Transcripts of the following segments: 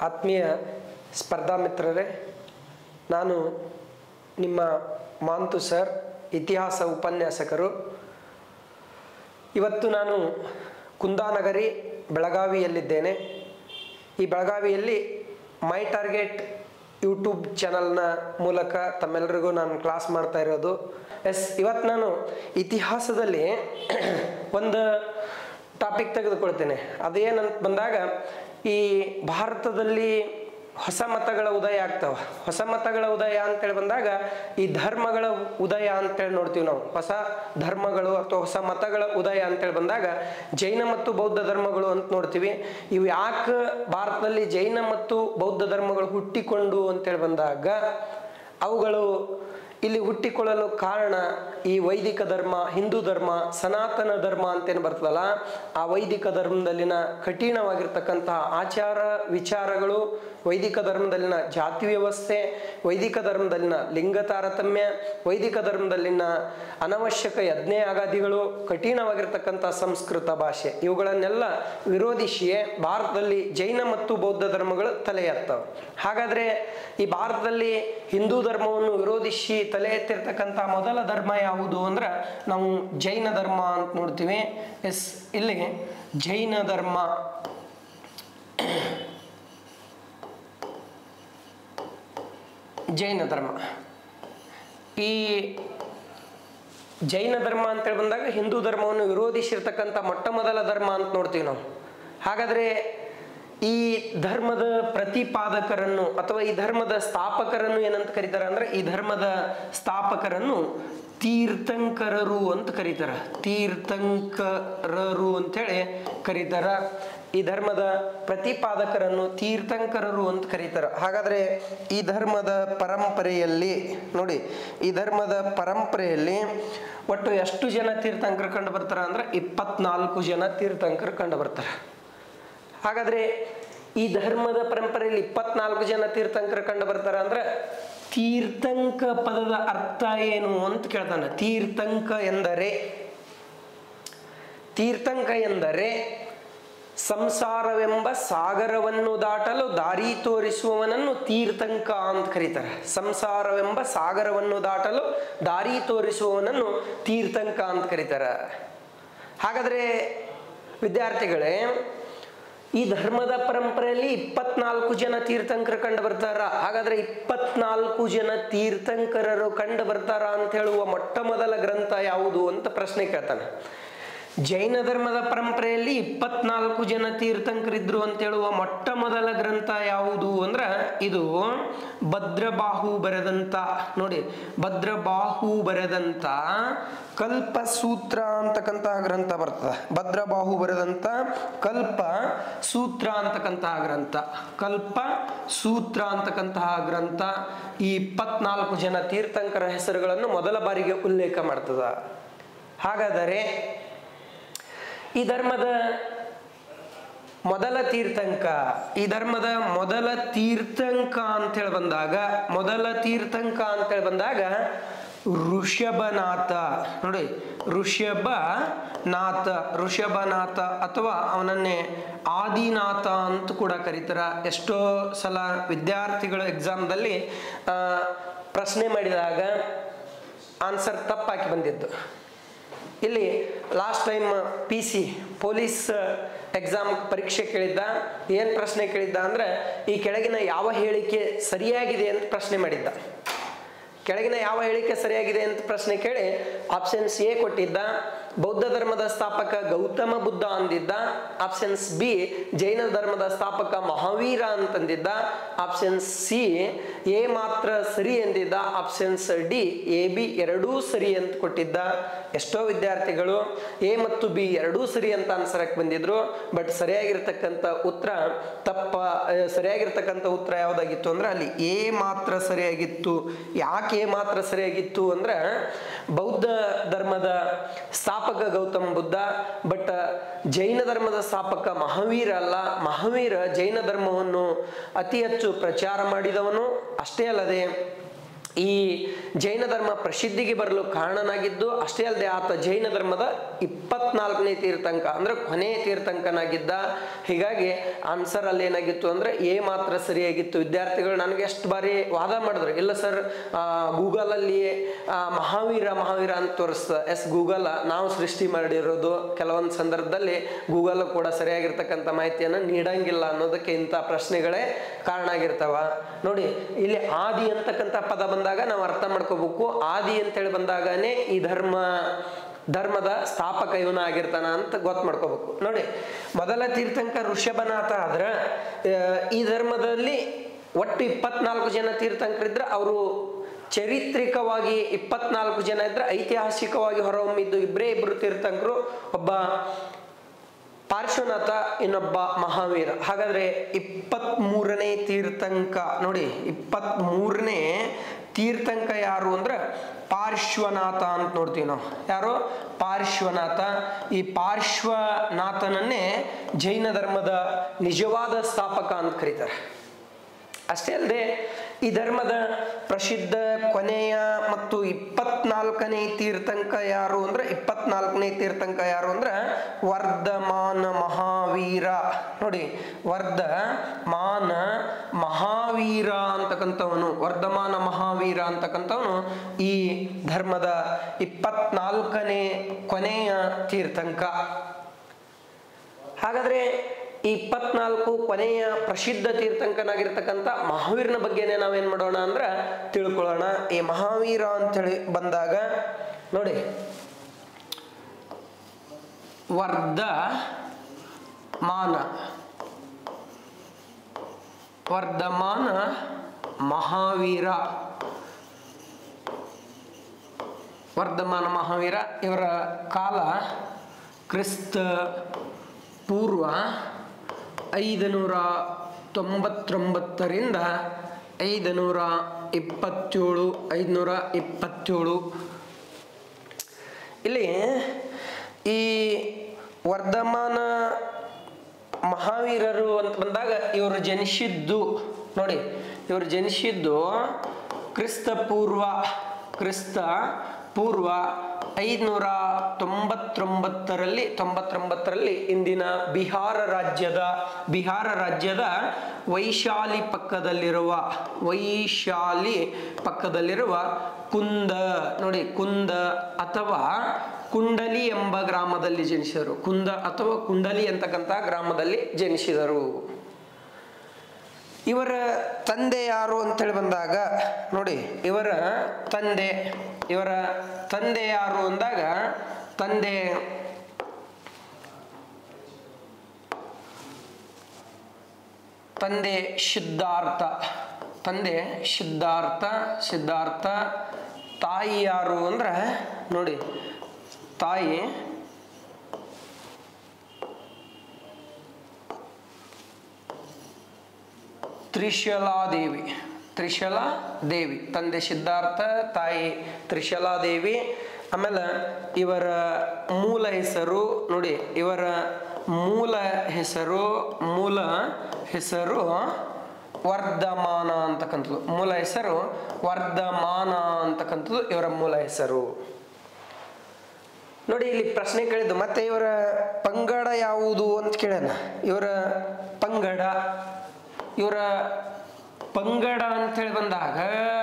ಆತ್ಮೀಯ ಸ್ಪರ್ಧಾ ಮಿತ್ರರೇ ನಾನು ನಿಮ್ಮ ಮಾಂತು ಸರ್ ಇತಿಹಾಸ ಉಪನ್ಯಾಸಕರು ಇವತ್ತು ನಾನು ಕುಂದಾನಗರಿ ಬೆಳಗಾವಿಯಲ್ಲಿದ್ದೇನೆ ಈ ಬೆಳಗಾವಿಯಲ್ಲಿ ಮೈ ಟಾರ್ಗೆಟ್ ಯೂಟ್ಯೂಬ್ ಚಾನಲ್ನ ಮೂಲಕ ತಮ್ಮೆಲ್ಲರಿಗೂ ನಾನು ಕ್ಲಾಸ್ ಮಾಡ್ತಾ ಇರೋದು ಎಸ್ ಇವತ್ತು ನಾನು ಇತಿಹಾಸದಲ್ಲಿ ಒಂದು ಟಾಪಿಕ್ ತೆಗೆದುಕೊಳ್ತೇನೆ ಅದೇನಂತ ಬಂದಾಗ ಈ ಭಾರತದಲ್ಲಿ ಹೊಸ ಮತಗಳ ಉದಯ ಆಗ್ತಾವ ಹೊಸ ಮತಗಳ ಉದಯ ಅಂತೇಳಿ ಬಂದಾಗ ಈ ಧರ್ಮಗಳ ಉದಯ ಅಂತೇಳಿ ನೋಡ್ತೀವಿ ನಾವು ಹೊಸ ಧರ್ಮಗಳು ಅಥವಾ ಹೊಸ ಮತಗಳ ಉದಯ ಅಂತೇಳಿ ಬಂದಾಗ ಜೈನ ಮತ್ತು ಬೌದ್ಧ ಧರ್ಮಗಳು ಅಂತ ನೋಡ್ತೀವಿ ಇವು ಯಾಕೆ ಭಾರತದಲ್ಲಿ ಜೈನ ಮತ್ತು ಬೌದ್ಧ ಧರ್ಮಗಳು ಹುಟ್ಟಿಕೊಂಡು ಅಂತೇಳಿ ಬಂದಾಗ ಅವುಗಳು ಇಲ್ಲಿ ಹುಟ್ಟಿಕೊಳ್ಳಲು ಕಾರಣ ಈ ವೈದಿಕ ಧರ್ಮ ಹಿಂದೂ ಧರ್ಮ ಸನಾತನ ಧರ್ಮ ಅಂತೇನು ಬರ್ತದಲ್ಲ ಆ ವೈದಿಕ ಧರ್ಮದಲ್ಲಿನ ಕಠಿಣವಾಗಿರ್ತಕ್ಕಂತಹ ಆಚಾರ ವಿಚಾರಗಳು ವೈದಿಕ ಧರ್ಮದಲ್ಲಿನ ಜಾತಿ ವ್ಯವಸ್ಥೆ ವೈದಿಕ ಧರ್ಮದಲ್ಲಿನ ಲಿಂಗ ತಾರತಮ್ಯ ವೈದಿಕ ಧರ್ಮದಲ್ಲಿನ ಅನವಶ್ಯಕ ಯಜ್ಞ ಆಗಾದಿಗಳು ಕಠಿಣವಾಗಿರ್ತಕ್ಕಂಥ ಸಂಸ್ಕೃತ ಭಾಷೆ ಇವುಗಳನ್ನೆಲ್ಲ ವಿರೋಧಿಸಿಯೇ ಭಾರತದಲ್ಲಿ ಜೈನ ಮತ್ತು ಬೌದ್ಧ ಧರ್ಮಗಳು ತಲೆ ಎತ್ತವೆ ಹಾಗಾದ್ರೆ ಈ ಭಾರತದಲ್ಲಿ ಹಿಂದೂ ಧರ್ಮವನ್ನು ವಿರೋಧಿಸಿ ತಲೆ ಎತ್ತಿರ್ತಕ್ಕಂಥ ಮೊದಲ ಧರ್ಮ ಯಾವುದು ಅಂದ್ರೆ ನಾವು ಜೈನ ಧರ್ಮ ಅಂತ ನೋಡ್ತೀವಿ ಎಸ್ ಇಲ್ಲಿ ಜೈನ ಧರ್ಮ ಜೈನ ಧರ್ಮ ಈ ಜೈನ ಧರ್ಮ ಅಂತೇಳಿ ಬಂದಾಗ ಹಿಂದೂ ಧರ್ಮವನ್ನು ವಿರೋಧಿಸಿರ್ತಕ್ಕಂಥ ಮೊಟ್ಟ ಮೊದಲ ಧರ್ಮ ಅಂತ ನೋಡ್ತೀವಿ ನಾವು ಹಾಗಾದ್ರೆ ಈ ಧರ್ಮದ ಪ್ರತಿಪಾದಕರನ್ನು ಅಥವಾ ಈ ಧರ್ಮದ ಸ್ಥಾಪಕರನ್ನು ಏನಂತ ಕರೀತಾರೆ ಅಂದ್ರೆ ಈ ಧರ್ಮದ ಸ್ಥಾಪಕರನ್ನು ತೀರ್ಥಂಕರರು ಅಂತ ಕರೀತಾರ ತೀರ್ಥಂಕರರು ಅಂತೇಳಿ ಕರೀತಾರ ಈ ಧರ್ಮದ ಪ್ರತಿಪಾದಕರನ್ನು ತೀರ್ಥಂಕರರು ಅಂತ ಕರೀತಾರ ಹಾಗಾದ್ರೆ ಈ ಧರ್ಮದ ಪರಂಪರೆಯಲ್ಲಿ ನೋಡಿ ಈ ಧರ್ಮದ ಪರಂಪರೆಯಲ್ಲಿ ಒಟ್ಟು ಎಷ್ಟು ಜನ ತೀರ್ಥಂಕರು ಕಂಡು ಬರ್ತಾರ ಅಂದ್ರೆ ಇಪ್ಪತ್ನಾಲ್ಕು ಜನ ತೀರ್ಥಂಕರು ಕಂಡು ಬರ್ತಾರೆ ಹಾಗಾದ್ರೆ ಈ ಧರ್ಮದ ಪರಂಪರೆಯಲ್ಲಿ ಇಪ್ಪತ್ನಾಲ್ಕು ಜನ ತೀರ್ಥಂಕರು ಕಂಡು ಬರ್ತಾರ ಅಂದ್ರೆ ತೀರ್ಥಂಕ ಪದದ ಅರ್ಥ ಏನು ಅಂತ ಕೇಳ್ತಾನೆ ತೀರ್ಥಂಕ ಎಂದರೆ ತೀರ್ಥಂಕ ಎಂದರೆ ಸಂಸಾರವೆಂಬ ಸಾಗರವನ್ನು ದಾಟಲು ದಾರಿ ತೋರಿಸುವವನನ್ನು ತೀರ್ಥಂಕ ಅಂತ ಕರೀತಾರೆ ಸಂಸಾರವೆಂಬ ಸಾಗರವನ್ನು ದಾಟಲು ದಾರಿ ತೋರಿಸುವವನನ್ನು ತೀರ್ಥಂಕ ಅಂತ ಕರೀತಾರೆ ಹಾಗಾದ್ರೆ ವಿದ್ಯಾರ್ಥಿಗಳೇ ಈ ಧರ್ಮದ ಪರಂಪರೆಯಲ್ಲಿ ಇಪ್ಪತ್ನಾಲ್ಕು ಜನ ತೀರ್ಥಂಕರು ಕಂಡು ಬರ್ತಾರ ಹಾಗಾದ್ರೆ ಇಪ್ಪತ್ನಾಲ್ಕು ಜನ ತೀರ್ಥಂಕರರು ಕಂಡು ಬರ್ತಾರ ಅಂತ ಹೇಳುವ ಮೊಟ್ಟ ಮೊದಲ ಗ್ರಂಥ ಯಾವುದು ಅಂತ ಪ್ರಶ್ನೆ ಕೇಳ್ತಾನೆ ಜೈನ ಧರ್ಮದ ಪರಂಪರೆಯಲ್ಲಿ ಇಪ್ಪತ್ನಾಲ್ಕು ಜನ ತೀರ್ಥಂಕರಿದ್ರು ಅಂತ ಹೇಳುವ ಮೊಟ್ಟ ಮೊದಲ ಗ್ರಂಥ ಯಾವುದು ಅಂದ್ರ ಇದು ಭದ್ರಬಾಹು ಬರೆದಂತ ನೋಡಿ ಭದ್ರಬಾಹು ಬರೆದಂತ ಕಲ್ಪಸೂತ್ರ ಅಂತಕ್ಕಂತಹ ಗ್ರಂಥ ಬರ್ತದೆ ಭದ್ರಬಾಹು ಬರೆದಂತ ಕಲ್ಪ ಸೂತ್ರ ಅಂತಕ್ಕಂತಹ ಗ್ರಂಥ ಕಲ್ಪ ಸೂತ್ರ ಅಂತಕ್ಕಂತಹ ಗ್ರಂಥ ಈ ಇಪ್ಪತ್ನಾಲ್ಕು ಜನ ತೀರ್ಥಂಕರ ಹೆಸರುಗಳನ್ನು ಮೊದಲ ಬಾರಿಗೆ ಉಲ್ಲೇಖ ಮಾಡ್ತದ ಹಾಗಾದರೆ ಈ ಧರ್ಮದ ಮೊದಲ ತೀರ್ಥಂಕ ಈ ಧರ್ಮದ ಮೊದಲ ತೀರ್ಥಂಕ ಅಂತೇಳಿ ಬಂದಾಗ ಮೊದಲ ತೀರ್ಥಂಕ ಅಂತೇಳಿ ಬಂದಾಗ ಋಷಭನಾಥ ನೋಡಿ ಋಷಭನಾಥ ಋಷಭನಾಥ ಅಥವಾ ಅವನನ್ನೇ ಆದಿನಾಥ ಅಂತ ಕೂಡ ಕರೀತಾರ ಎಷ್ಟೋ ಸಲ ವಿದ್ಯಾರ್ಥಿಗಳು ಎಕ್ಸಾಮ್ದಲ್ಲಿ ಪ್ರಶ್ನೆ ಮಾಡಿದಾಗ ಆನ್ಸರ್ ತಪ್ಪಾಕಿ ಬಂದಿದ್ದು ಇಲ್ಲಿ last time P C police exam ಪರೀಕ್ಷೆ ಕೇಳಿದ್ದ ಏನು ಪ್ರಶ್ನೆ ಕೇಳಿದ್ದ ಅಂದ್ರೆ ಈ ಕೆಳಗಿನ ಯಾವ ಹೇಳಿಕೆ ಸರಿಯಾಗಿದೆ ಅಂತ ಪ್ರಶ್ನೆ ಮಾಡಿದ್ದ ಕೆಳಗಿನ ಯಾವ ಹೇಳಿಕೆ ಸರಿಯಾಗಿದೆ ಅಂತ ಪ್ರಶ್ನೆ ಕೇಳಿ ಆಪ್ಷನ್ಸ್ ಎ ಕೊಟ್ಟಿದ್ದ ಬೌದ್ಧ ಧರ್ಮದ ಸ್ಥಾಪಕ ಗೌತಮ ಬುದ್ಧ ಅಂದಿದ್ದ ಆಪ್ಷನ್ಸ್ ಬಿ ಜೈನ ಧರ್ಮದ ಸ್ಥಾಪಕ ಮಹಾವೀರ ಅಂತಂದಿದ್ದ ಆಪ್ಷನ್ಸ್ ಸಿ ಎ ಮಾತ್ರ ಸರಿ ಎಂದಿದ್ದ ಆಪ್ಷನ್ಸ್ ಡಿ ಎ ಬಿ ಎರಡೂ ಸರಿ ಅಂತ ಕೊಟ್ಟಿದ್ದ ಎಷ್ಟೋ ವಿದ್ಯಾರ್ಥಿಗಳು ಎ ಮತ್ತು ಬಿ ಎರಡೂ ಸರಿ ಅಂತ ಆನ್ಸರಕ್ಕೆ ಬಂದಿದ್ರು ಬಟ್ ಸರಿಯಾಗಿರ್ತಕ್ಕಂಥ ಉತ್ತರ ತಪ್ಪ ಸರಿಯಾಗಿರ್ತಕ್ಕಂಥ ಉತ್ತರ ಯಾವುದಾಗಿತ್ತು ಅಂದ್ರೆ ಅಲ್ಲಿ ಎ ಮಾತ್ರ ಸರಿಯಾಗಿತ್ತು ಯಾಕೆ ಎ ಮಾತ್ರ ಸರಿಯಾಗಿತ್ತು ಅಂದ್ರೆ ಬೌದ್ಧ ಧರ್ಮದ ಸ್ಥಾಪಕ ಗೌತಮ ಬುದ್ಧ ಬಟ್ ಜೈನ ಧರ್ಮದ ಸ್ಥಾಪಕ ಮಹಾವೀರ ಅಲ್ಲ ಮಹಾವೀರ ಜೈನ ಧರ್ಮವನ್ನು ಅತಿ ಹೆಚ್ಚು ಪ್ರಚಾರ ಮಾಡಿದವನು ಅಷ್ಟೇ ಅಲ್ಲದೆ ಈ ಜೈನ ಧರ್ಮ ಪ್ರಸಿದ್ಧಿಗೆ ಬರಲು ಕಾರಣನಾಗಿದ್ದು ಅಷ್ಟೇ ಅಲ್ಲದೆ ಆತ ಜೈನ ಧರ್ಮದ ಇಪ್ಪತ್ ಇಪ್ಪತ್ನಾಲ್ಕನೇ ತೀರ್ಥಂಕ ಅಂದ್ರೆ ಕೊನೆಯ ತೀರ್ಥಂಕನಾಗಿದ್ದ ಹೀಗಾಗಿ ಆನ್ಸರ್ ಅಲ್ಲಿ ಏನಾಗಿತ್ತು ಅಂದ್ರೆ ಎ ಮಾತ್ರ ಸರಿಯಾಗಿತ್ತು ವಿದ್ಯಾರ್ಥಿಗಳು ನನಗೆ ಎಷ್ಟು ಬಾರಿ ವಾದ ಮಾಡಿದ್ರು ಇಲ್ಲ ಸರ್ ಗೂಗಲ್ ಅಲ್ಲಿ ಆ, ಮಹಾವೀರ ಮಹಾವೀರ ಅಂತ ತೋರಿಸ್ತ ಎಸ್ ಗೂಗಲ್ ನಾವು ಸೃಷ್ಟಿ ಮಾಡಿರೋದು ಕೆಲವೊಂದು ಸಂದರ್ಭದಲ್ಲಿ ಗೂಗಲ್ ಕೂಡ ಸರಿಯಾಗಿರ್ತಕ್ಕಂಥ ಮಾಹಿತಿಯನ್ನು ನೀಡಂಗಿಲ್ಲ ಅನ್ನೋದಕ್ಕೆ ಇಂಥ ಪ್ರಶ್ನೆಗಳೇ ಕಾರಣ ಆಗಿರ್ತಾವ ನೋಡಿ ಇಲ್ಲಿ ಆದಿ ಅಂತಕ್ಕಂಥ ಪದ ಬಂದಾಗ ನಾವು ಅರ್ಥ ಮಾಡ್ಕೋಬೇಕು ಆದಿ ಅಂತೇಳಿ ಬಂದಾಗನೇ ಈ ಧರ್ಮ ಧರ್ಮದ ಸ್ಥಾಪಕ ಇವನ ಆಗಿರ್ತಾನ ಅಂತ ಗೊತ್ತು ಮಾಡ್ಕೋಬೇಕು ನೋಡಿ ಮೊದಲ ತೀರ್ಥಂಕ ಋಷಭನಾಥ ಆದ್ರ ಆ, ಈ ಧರ್ಮದಲ್ಲಿ ಒಟ್ಟು ಇಪ್ಪತ್ನಾಲ್ಕು ಜನ ತೀರ್ಥಂಕರಿದ್ರೆ ಅವರು ಚರಿತ್ರಿಕವಾಗಿ ಇಪ್ಪತ್ನಾಲ್ಕು ಜನ ಇದ್ರೆ ಐತಿಹಾಸಿಕವಾಗಿ ಹೊರಹೊಮ್ಮಿದ್ದು ಇಬ್ಬರೇ ಇಬ್ಬರು ತೀರ್ಥಂಕರು ಒಬ್ಬ ಪಾರ್ಶ್ವನಾಥ ಇನ್ನೊಬ್ಬ ಮಹಾವೀರ ಹಾಗಾದ್ರೆ ಇಪ್ಪತ್ತ್ ಮೂರನೇ ತೀರ್ಥಂಕ ನೋಡಿ ಇಪ್ಪತ್ತ್ ಮೂರನೇ ತೀರ್ಥಂಕ ಯಾರು ಅಂದ್ರೆ ಪಾರ್ಶ್ವನಾಥ ಅಂತ ನೋಡ್ತೀವಿ ನಾವು ಯಾರು ಪಾರ್ಶ್ವನಾಥ ಈ ಪಾರ್ಶ್ವನಾಥನನ್ನೇ ಜೈನ ಧರ್ಮದ ನಿಜವಾದ ಸ್ಥಾಪಕ ಅಂತ ಕರೀತಾರೆ ಅಷ್ಟೇ ಅಲ್ಲದೆ ಈ ಧರ್ಮದ ಪ್ರಸಿದ್ಧ ಕೊನೆಯ ಮತ್ತು ಇಪ್ಪತ್ನಾಲ್ಕನೇ ತೀರ್ಥಂಕ ಯಾರು ಅಂದ್ರೆ ಇಪ್ಪತ್ನಾಲ್ಕನೇ ತೀರ್ಥಂಕ ಯಾರು ಅಂದ್ರೆ ವರ್ಧಮಾನ ಮಹಾವೀರ ನೋಡಿ ವರ್ಧಮಾನ ಮಹಾವೀರ ಅಂತಕ್ಕಂಥವನು ವರ್ಧಮಾನ ಮಹಾವೀರ ಅಂತಕ್ಕಂಥವನು ಈ ಧರ್ಮದ ಇಪ್ಪತ್ನಾಲ್ಕನೇ ಕೊನೆಯ ತೀರ್ಥಂಕ ಹಾಗಾದ್ರೆ ಈ ಇಪ್ಪತ್ನಾಲ್ಕು ಕೊನೆಯ ಪ್ರಸಿದ್ಧ ತೀರ್ಥಂಕನಾಗಿರ್ತಕ್ಕಂಥ ಮಹಾವೀರನ ಬಗ್ಗೆನೇ ನಾವೇನ್ ಮಾಡೋಣ ಅಂದ್ರ ತಿಳ್ಕೊಳ್ಳೋಣ ಈ ಮಹಾವೀರ ಅಂತೇಳಿ ಬಂದಾಗ ನೋಡಿ ವರ್ಧ ಮಾನ ವರ್ಧಮಾನ ಮಹಾವೀರ ವರ್ಧಮಾನ ಮಹಾವೀರ ಇವರ ಕಾಲ ಕ್ರಿಸ್ತ ಪೂರ್ವ ಐದುನೂರ ತೊಂಬತ್ತೊಂಬತ್ತರಿಂದ ಐದುನೂರ ಇಪ್ಪತ್ತೇಳು ಐದುನೂರ ಇಪ್ಪತ್ತೇಳು ಇಲ್ಲಿ ಈ ವರ್ಧಮಾನ ಮಹಾವೀರರು ಅಂತ ಬಂದಾಗ ಇವರು ಜನಿಸಿದ್ದು ನೋಡಿ ಇವರು ಜನಿಸಿದ್ದು ಕ್ರಿಸ್ತ ಪೂರ್ವ ಕ್ರಿಸ್ತ ಪೂರ್ವ ಐದುನೂರ ತೊಂಬತ್ತೊಂಬತ್ತರಲ್ಲಿ ತೊಂಬತ್ತೊಂಬತ್ತರಲ್ಲಿ ಇಂದಿನ ಬಿಹಾರ ರಾಜ್ಯದ ಬಿಹಾರ ರಾಜ್ಯದ ವೈಶಾಲಿ ಪಕ್ಕದಲ್ಲಿರುವ ವೈಶಾಲಿ ಪಕ್ಕದಲ್ಲಿರುವ ಕುಂದ ನೋಡಿ ಕುಂದ ಅಥವಾ ಕುಂಡಲಿ ಎಂಬ ಗ್ರಾಮದಲ್ಲಿ ಜನಿಸಿದರು ಕುಂದ ಅಥವಾ ಕುಂಡಲಿ ಅಂತಕ್ಕಂಥ ಗ್ರಾಮದಲ್ಲಿ ಜನಿಸಿದರು ಇವರ ತಂದೆ ಯಾರು ಅಂತೇಳಿ ಬಂದಾಗ ನೋಡಿ ಇವರ ತಂದೆ ಇವರ ತಂದೆ ಯಾರು ಅಂದಾಗ ತಂದೆ ತಂದೆ ಸಿದ್ಧಾರ್ಥ ತಂದೆ ಸಿದ್ಧಾರ್ಥ ಸಿದ್ಧಾರ್ಥ ತಾಯಿ ಯಾರು ಅಂದ್ರೆ ನೋಡಿ ತಾಯಿ ತ್ರಿಶಲಾದೇವಿ ತ್ರಿಶಲಾ ದೇವಿ ತಂದೆ ಸಿದ್ಧಾರ್ಥ ತಾಯಿ ತ್ರಿಶಲಾದೇವಿ ಆಮೇಲೆ ಇವರ ಮೂಲ ಹೆಸರು ನೋಡಿ ಇವರ ಮೂಲ ಹೆಸರು ಮೂಲ ಹೆಸರು ವರ್ಧಮಾನ ಅಂತಕ್ಕಂಥದ್ದು ಮೂಲ ಹೆಸರು ವರ್ಧಮಾನ ಅಂತಕ್ಕಂಥದ್ದು ಇವರ ಮೂಲ ಹೆಸರು ನೋಡಿ ಇಲ್ಲಿ ಪ್ರಶ್ನೆ ಕೇಳಿದ್ದು ಮತ್ತೆ ಇವರ ಪಂಗಡ ಯಾವುದು ಅಂತ ಕೇಳೋಣ ಇವರ ಪಂಗಡ ಇವರ ಪಂಗಡ ಅಂತೇಳಿ ಬಂದಾಗ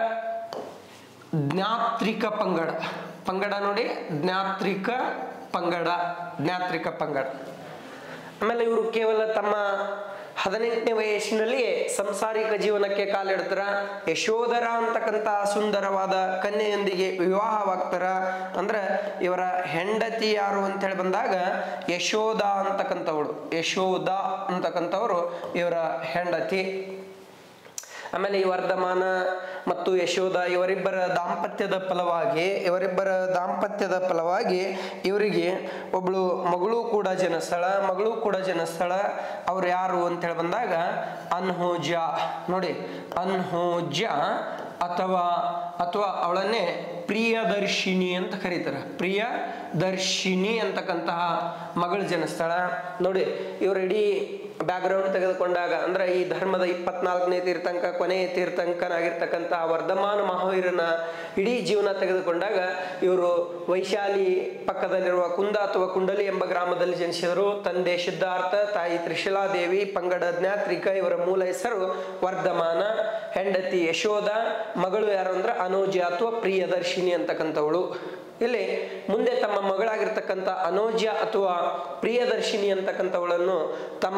ಜ್ಞಾತ್ರಿಕ ಪಂಗಡ ಪಂಗಡ ನೋಡಿ ಜ್ಞಾತ್ರಿಕ ಪಂಗಡ ಜ್ಞಾತ್ರಿಕ ಪಂಗಡ ಆಮೇಲೆ ಇವರು ಕೇವಲ ತಮ್ಮ ಹದಿನೆಂಟನೇ ವಯಸ್ಸಿನಲ್ಲಿ ಸಂಸಾರಿಕ ಜೀವನಕ್ಕೆ ಕಾಲಿಡ್ತಾರ ಯಶೋಧರ ಅಂತಕ್ಕಂಥ ಸುಂದರವಾದ ಕನ್ಯೆಯೊಂದಿಗೆ ವಿವಾಹವಾಗ್ತಾರ ಅಂದ್ರೆ ಇವರ ಹೆಂಡತಿ ಯಾರು ಅಂತ ಹೇಳಿ ಬಂದಾಗ ಯಶೋಧ ಅಂತಕ್ಕಂಥವಳು ಯಶೋಧ ಅಂತಕ್ಕಂಥವ್ರು ಇವರ ಹೆಂಡತಿ ಆಮೇಲೆ ಈ ವರ್ಧಮಾನ ಮತ್ತು ಯಶೋಧ ಇವರಿಬ್ಬರ ದಾಂಪತ್ಯದ ಫಲವಾಗಿ ಇವರಿಬ್ಬರ ದಾಂಪತ್ಯದ ಫಲವಾಗಿ ಇವರಿಗೆ ಒಬ್ಳು ಮಗಳು ಕೂಡ ಜನಸ್ಥಳ ಮಗಳು ಕೂಡ ಜನಸ್ಥಳ ಅವ್ರು ಯಾರು ಅಂತ ಹೇಳಿ ಬಂದಾಗ ಅನ್ಹೋಜ ನೋಡಿ ಅನ್ಹೋಜ ಅಥವಾ ಅಥವಾ ಅವಳನ್ನೇ ಪ್ರಿಯದರ್ಶಿನಿ ಅಂತ ಕರೀತಾರೆ ಪ್ರಿಯದರ್ಶಿನಿ ಅಂತಕ್ಕಂತಹ ಮಗಳು ಜನಿಸ್ತಾಳ ನೋಡಿ ಇವ್ರ ಇಡೀ ಬ್ಯಾಕ್ಗ್ರೌಂಡ್ ತೆಗೆದುಕೊಂಡಾಗ ಅಂದ್ರೆ ಈ ಧರ್ಮದ ಇಪ್ಪತ್ನಾಲ್ಕನೇ ತೀರ್ಥಂಕ ಕೊನೆಯ ತೀರ್ಥಂಕನಾಗಿರ್ತಕ್ಕಂತಹ ವರ್ಧಮಾನ ಮಹಾವೀರನ ಇಡೀ ಜೀವನ ತೆಗೆದುಕೊಂಡಾಗ ಇವರು ವೈಶಾಲಿ ಪಕ್ಕದಲ್ಲಿರುವ ಕುಂದ ಅಥವಾ ಕುಂಡಲಿ ಎಂಬ ಗ್ರಾಮದಲ್ಲಿ ಜನಿಸಿದರು ತಂದೆ ಸಿದ್ಧಾರ್ಥ ತಾಯಿ ತ್ರಿಶಿಲಾದೇವಿ ಪಂಗಡ ಜ್ಞಾತ್ರಿಕ ಇವರ ಮೂಲ ಹೆಸರು ವರ್ಧಮಾನ ಹೆಂಡತಿ ಯಶೋಧ ಮಗಳು ಯಾರು ಅಂದ್ರೆ ಅನೋಜ ಅಥವಾ ಪ್ರಿಯದರ್ಶಿನಿ ಅಂತಕ್ಕಂಥವಳು ಇಲ್ಲಿ ಮುಂದೆ ತಮ್ಮ ಮಗಳಾಗಿರ್ತಕ್ಕಂಥ ಅನೋಜ್ಯ ಅಥವಾ ಪ್ರಿಯದರ್ಶಿನಿ ಅಂತಕ್ಕಂಥವಳನ್ನು ತಮ್ಮ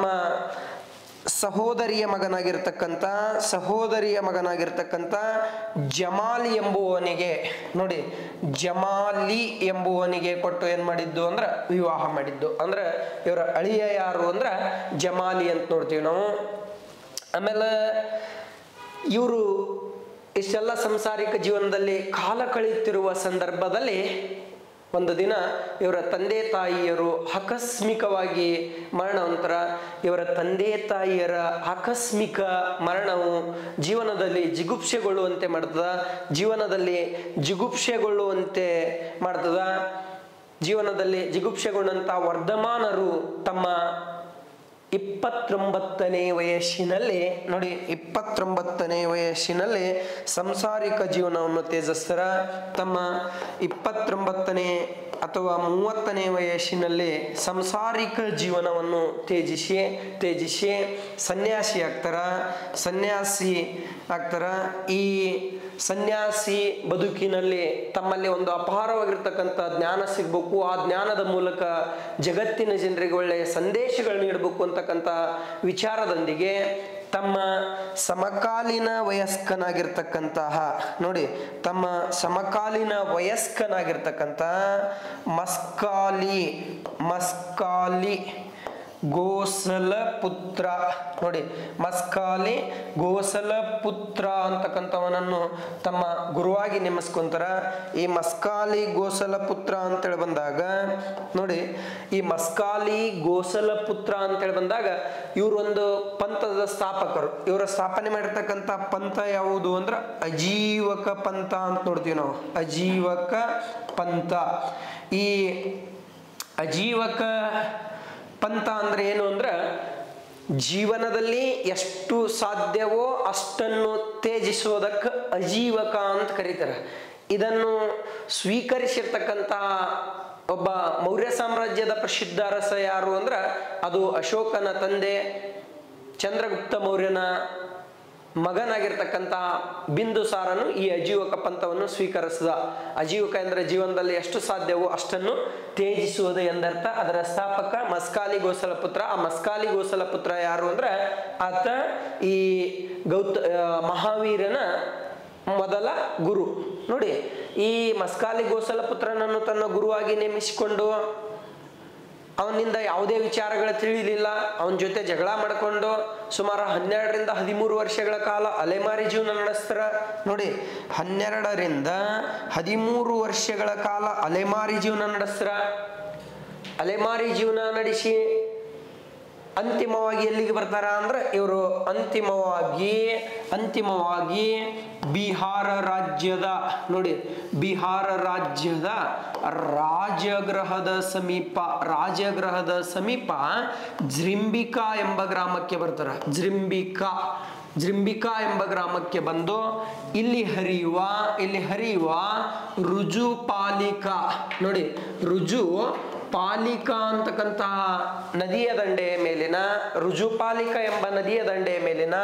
ಸಹೋದರಿಯ ಮಗನಾಗಿರ್ತಕ್ಕಂಥ ಸಹೋದರಿಯ ಮಗನಾಗಿರ್ತಕ್ಕಂಥ ಜಮಾಲಿ ಎಂಬುವನಿಗೆ ನೋಡಿ ಜಮಾಲಿ ಎಂಬುವನಿಗೆ ಕೊಟ್ಟು ಏನ್ ಮಾಡಿದ್ದು ಅಂದ್ರೆ ವಿವಾಹ ಮಾಡಿದ್ದು ಅಂದ್ರೆ ಇವರ ಅಳಿಯ ಯಾರು ಅಂದ್ರೆ ಜಮಾಲಿ ಅಂತ ನೋಡ್ತೀವಿ ನಾವು ಆಮೇಲೆ ಇವರು ಇಷ್ಟೆಲ್ಲ ಸಂಸಾರಿಕ ಜೀವನದಲ್ಲಿ ಕಾಲ ಕಳೆಯುತ್ತಿರುವ ಸಂದರ್ಭದಲ್ಲಿ ಒಂದು ದಿನ ಇವರ ತಂದೆ ತಾಯಿಯರು ಆಕಸ್ಮಿಕವಾಗಿ ಮರಣವಂತರ ಇವರ ತಂದೆ ತಾಯಿಯರ ಆಕಸ್ಮಿಕ ಮರಣವು ಜೀವನದಲ್ಲಿ ಜಿಗುಪ್ಸೆಗೊಳ್ಳುವಂತೆ ಮಾಡ್ತದ ಜೀವನದಲ್ಲಿ ಜಿಗುಪ್ಸೆಗೊಳ್ಳುವಂತೆ ಮಾಡ್ತದ ಜೀವನದಲ್ಲಿ ಜಿಗುಪ್ಸೆಗೊಂಡಂತ ವರ್ಧಮಾನರು ತಮ್ಮ ಇಪ್ಪತ್ತೊಂಬತ್ತನೇ ವಯಸ್ಸಿನಲ್ಲಿ ನೋಡಿ ಇಪ್ಪತ್ತೊಂಬತ್ತನೇ ವಯಸ್ಸಿನಲ್ಲಿ ಸಂಸಾರಿಕ ಜೀವನವನ್ನು ತೇಜಸ್ತರ ತಮ್ಮ ಇಪ್ಪತ್ತೊಂಬತ್ತನೇ ಅಥವಾ ಮೂವತ್ತನೇ ವಯಸ್ಸಿನಲ್ಲಿ ಸಂಸಾರಿಕ ಜೀವನವನ್ನು ತ್ಯಜಿಸಿ ತ್ಯಜಿಸಿ ಸನ್ಯಾಸಿ ಆಗ್ತಾರ ಸನ್ಯಾಸಿ ಆಗ್ತಾರ ಈ ಸನ್ಯಾಸಿ ಬದುಕಿನಲ್ಲಿ ತಮ್ಮಲ್ಲಿ ಒಂದು ಅಪಾರವಾಗಿರ್ತಕ್ಕಂಥ ಜ್ಞಾನ ಸಿಗ್ಬೇಕು ಆ ಜ್ಞಾನದ ಮೂಲಕ ಜಗತ್ತಿನ ಜನರಿಗೆ ಒಳ್ಳೆಯ ಸಂದೇಶಗಳು ನೀಡಬೇಕು ಅಂತಕ್ಕಂಥ ವಿಚಾರದೊಂದಿಗೆ ತಮ್ಮ ಸಮಕಾಲೀನ ವಯಸ್ಕನಾಗಿರ್ತಕ್ಕಂತಹ ನೋಡಿ ತಮ್ಮ ಸಮಕಾಲೀನ ವಯಸ್ಕನಾಗಿರ್ತಕ್ಕಂಥ ಮಸ್ಕಾಲಿ ಮಸ್ಕಾಲಿ ಗೋಸಲ ಪುತ್ರ ನೋಡಿ ಮಸ್ಕಾಲಿ ಗೋಸಲ ಪುತ್ರ ಅಂತಕ್ಕಂಥವನನ್ನು ತಮ್ಮ ಗುರುವಾಗಿ ನೇಮಿಸ್ಕೊಂತಾರ ಈ ಮಸ್ಕಾಲಿ ಗೋಸಲ ಪುತ್ರ ಅಂತೇಳಿ ಬಂದಾಗ ನೋಡಿ ಈ ಮಸ್ಕಾಲಿ ಗೋಸಲ ಪುತ್ರ ಅಂತೇಳಿ ಬಂದಾಗ ಇವರೊಂದು ಪಂಥದ ಸ್ಥಾಪಕರು ಇವರ ಸ್ಥಾಪನೆ ಮಾಡಿರ್ತಕ್ಕಂಥ ಪಂಥ ಯಾವುದು ಅಂದ್ರೆ ಅಜೀವಕ ಪಂಥ ಅಂತ ನೋಡ್ತೀವಿ ನಾವು ಅಜೀವಕ ಪಂಥ ಈ ಅಜೀವಕ ಪಂಥ ಅಂದ್ರೆ ಏನು ಅಂದ್ರೆ ಜೀವನದಲ್ಲಿ ಎಷ್ಟು ಸಾಧ್ಯವೋ ಅಷ್ಟನ್ನು ತೇಜಿಸೋದಕ್ಕೆ ಅಜೀವಕ ಅಂತ ಕರೀತಾರೆ ಇದನ್ನು ಸ್ವೀಕರಿಸಿರ್ತಕ್ಕಂಥ ಒಬ್ಬ ಮೌರ್ಯ ಸಾಮ್ರಾಜ್ಯದ ಪ್ರಸಿದ್ಧ ಅರಸ ಯಾರು ಅಂದ್ರೆ ಅದು ಅಶೋಕನ ತಂದೆ ಚಂದ್ರಗುಪ್ತ ಮೌರ್ಯನ ಮಗನಾಗಿರ್ತಕ್ಕಂತಹ ಬಿಂದುಸಾರನು ಈ ಅಜೀವಕ ಪಂಥವನ್ನು ಸ್ವೀಕರಿಸಿದ ಅಜೀವಕ ಎಂದರೆ ಜೀವನದಲ್ಲಿ ಎಷ್ಟು ಸಾಧ್ಯವೋ ಅಷ್ಟನ್ನು ತೇಜಿಸುವುದು ಎಂದರ್ಥ ಅದರ ಸ್ಥಾಪಕ ಮಸ್ಕಾಲಿ ಗೋಸಲ ಪುತ್ರ ಆ ಮಸ್ಕಾಲಿ ಗೋಸಲ ಪುತ್ರ ಯಾರು ಅಂದ್ರೆ ಆತ ಈ ಗೌತ ಆ, ಮಹಾವೀರನ ಮೊದಲ ಗುರು ನೋಡಿ ಈ ಮಸ್ಕಾಲಿ ಗೋಸಲ ಪುತ್ರನನ್ನು ತನ್ನ ಗುರುವಾಗಿ ನೇಮಿಸಿಕೊಂಡು ಅವನಿಂದ ಯಾವುದೇ ವಿಚಾರಗಳು ತಿಳಿಲಿಲ್ಲ ಅವನ ಜೊತೆ ಜಗಳ ಮಾಡಿಕೊಂಡು ಸುಮಾರು ಹನ್ನೆರಡರಿಂದ ಹದಿಮೂರು ವರ್ಷಗಳ ಕಾಲ ಅಲೆಮಾರಿ ಜೀವನ ನಡೆಸ್ತಾರ ನೋಡಿ ಹನ್ನೆರಡರಿಂದ ಹದಿಮೂರು ವರ್ಷಗಳ ಕಾಲ ಅಲೆಮಾರಿ ಜೀವನ ನಡೆಸ್ತಾರ ಅಲೆಮಾರಿ ಜೀವನ ನಡೆಸಿ ಅಂತಿಮವಾಗಿ ಎಲ್ಲಿಗೆ ಬರ್ತಾರ ಅಂದ್ರೆ ಇವರು ಅಂತಿಮವಾಗಿ ಅಂತಿಮವಾಗಿ ಬಿಹಾರ ರಾಜ್ಯದ ನೋಡಿ ಬಿಹಾರ ರಾಜ್ಯದ ರಾಜಗೃಹದ ಸಮೀಪ ರಾಜಗೃಹದ ಸಮೀಪ ಜೃಂಬಿಕಾ ಎಂಬ ಗ್ರಾಮಕ್ಕೆ ಬರ್ತಾರ ಜೃಂಬಿಕಾ ಜೃಂಬಿಕಾ ಎಂಬ ಗ್ರಾಮಕ್ಕೆ ಬಂದು ಇಲ್ಲಿ ಹರಿಯುವ ಇಲ್ಲಿ ಹರಿಯುವ ರುಜು ಪಾಲಿಕಾ ನೋಡಿ ರುಜು ಪಾಲಿಕಾ ಅಂತಕ್ಕಂತಹ ನದಿಯ ದಂಡೆಯ ಮೇಲಿನ ರುಜುಪಾಲಿಕ ಎಂಬ ನದಿಯ ದಂಡೆಯ ಮೇಲಿನ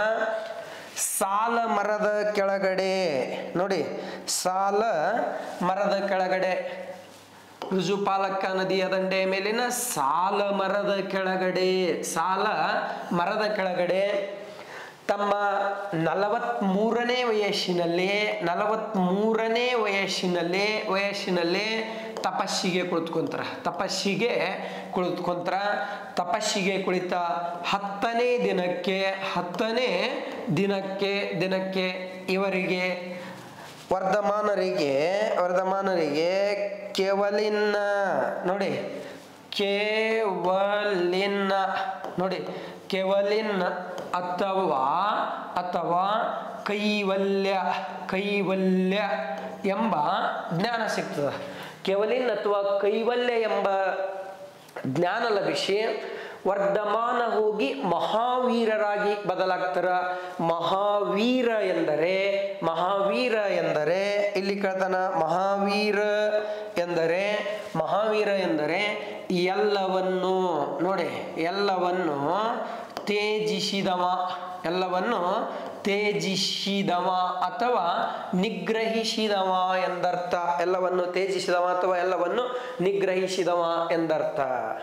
ಸಾಲ ಮರದ ಕೆಳಗಡೆ ನೋಡಿ ಸಾಲ ಮರದ ಕೆಳಗಡೆ ರುಜುಪಾಲಕ ನದಿಯ ದಂಡೆಯ ಮೇಲಿನ ಸಾಲ ಮರದ ಕೆಳಗಡೆ ಸಾಲ ಮರದ ಕೆಳಗಡೆ ತಮ್ಮ ನಲವತ್ ಮೂರನೇ ವಯಸ್ಸಿನಲ್ಲಿ ನಲವತ್ ಮೂರನೇ ವಯಸ್ಸಿನಲ್ಲಿ ವಯಸ್ಸಿನಲ್ಲಿ ತಪಸ್ಸಿಗೆ ಕುಳಿತುಕೊಂತಾರ ತಪಸ್ಸಿಗೆ ಕುಳಿತುಕೊಂತಾರ ತಪಸ್ಸಿಗೆ ಕುಳಿತ ಹತ್ತನೇ ದಿನಕ್ಕೆ ಹತ್ತನೇ ದಿನಕ್ಕೆ ದಿನಕ್ಕೆ ಇವರಿಗೆ ವರ್ಧಮಾನರಿಗೆ ವರ್ಧಮಾನರಿಗೆ ಕೇವಲಿನ ನೋಡಿ ಕೇವಲಿನ ನೋಡಿ ಕೇವಲಿನ್ ಅಥವಾ ಅಥವಾ ಕೈವಲ್ಯ ಕೈವಲ್ಯ ಎಂಬ ಜ್ಞಾನ ಸಿಗ್ತದೆ ಕೆವಲಿನ್ ಅಥವಾ ಕೈವಲ್ಯ ಎಂಬ ಜ್ಞಾನ ಲಭಿಸಿ ವರ್ಧಮಾನ ಹೋಗಿ ಮಹಾವೀರರಾಗಿ ಬದಲಾಗ್ತಾರ ಮಹಾವೀರ ಎಂದರೆ ಮಹಾವೀರ ಎಂದರೆ ಇಲ್ಲಿ ಕೇಳ್ತಾನ ಮಹಾವೀರ ಎಂದರೆ ಮಹಾವೀರ ಎಂದರೆ ಎಲ್ಲವನ್ನು ನೋಡಿ ಎಲ್ಲವನ್ನು ತೇಜಿಸಿದವ ಎಲ್ಲವನ್ನು ತೇಜಿಸಿದವ ಅಥವಾ ನಿಗ್ರಹಿಸಿದವ ಎಂದರ್ಥ ಎಲ್ಲವನ್ನು ತೇಜಿಸಿದವ ಅಥವಾ ಎಲ್ಲವನ್ನು ನಿಗ್ರಹಿಸಿದವ ಎಂದರ್ಥ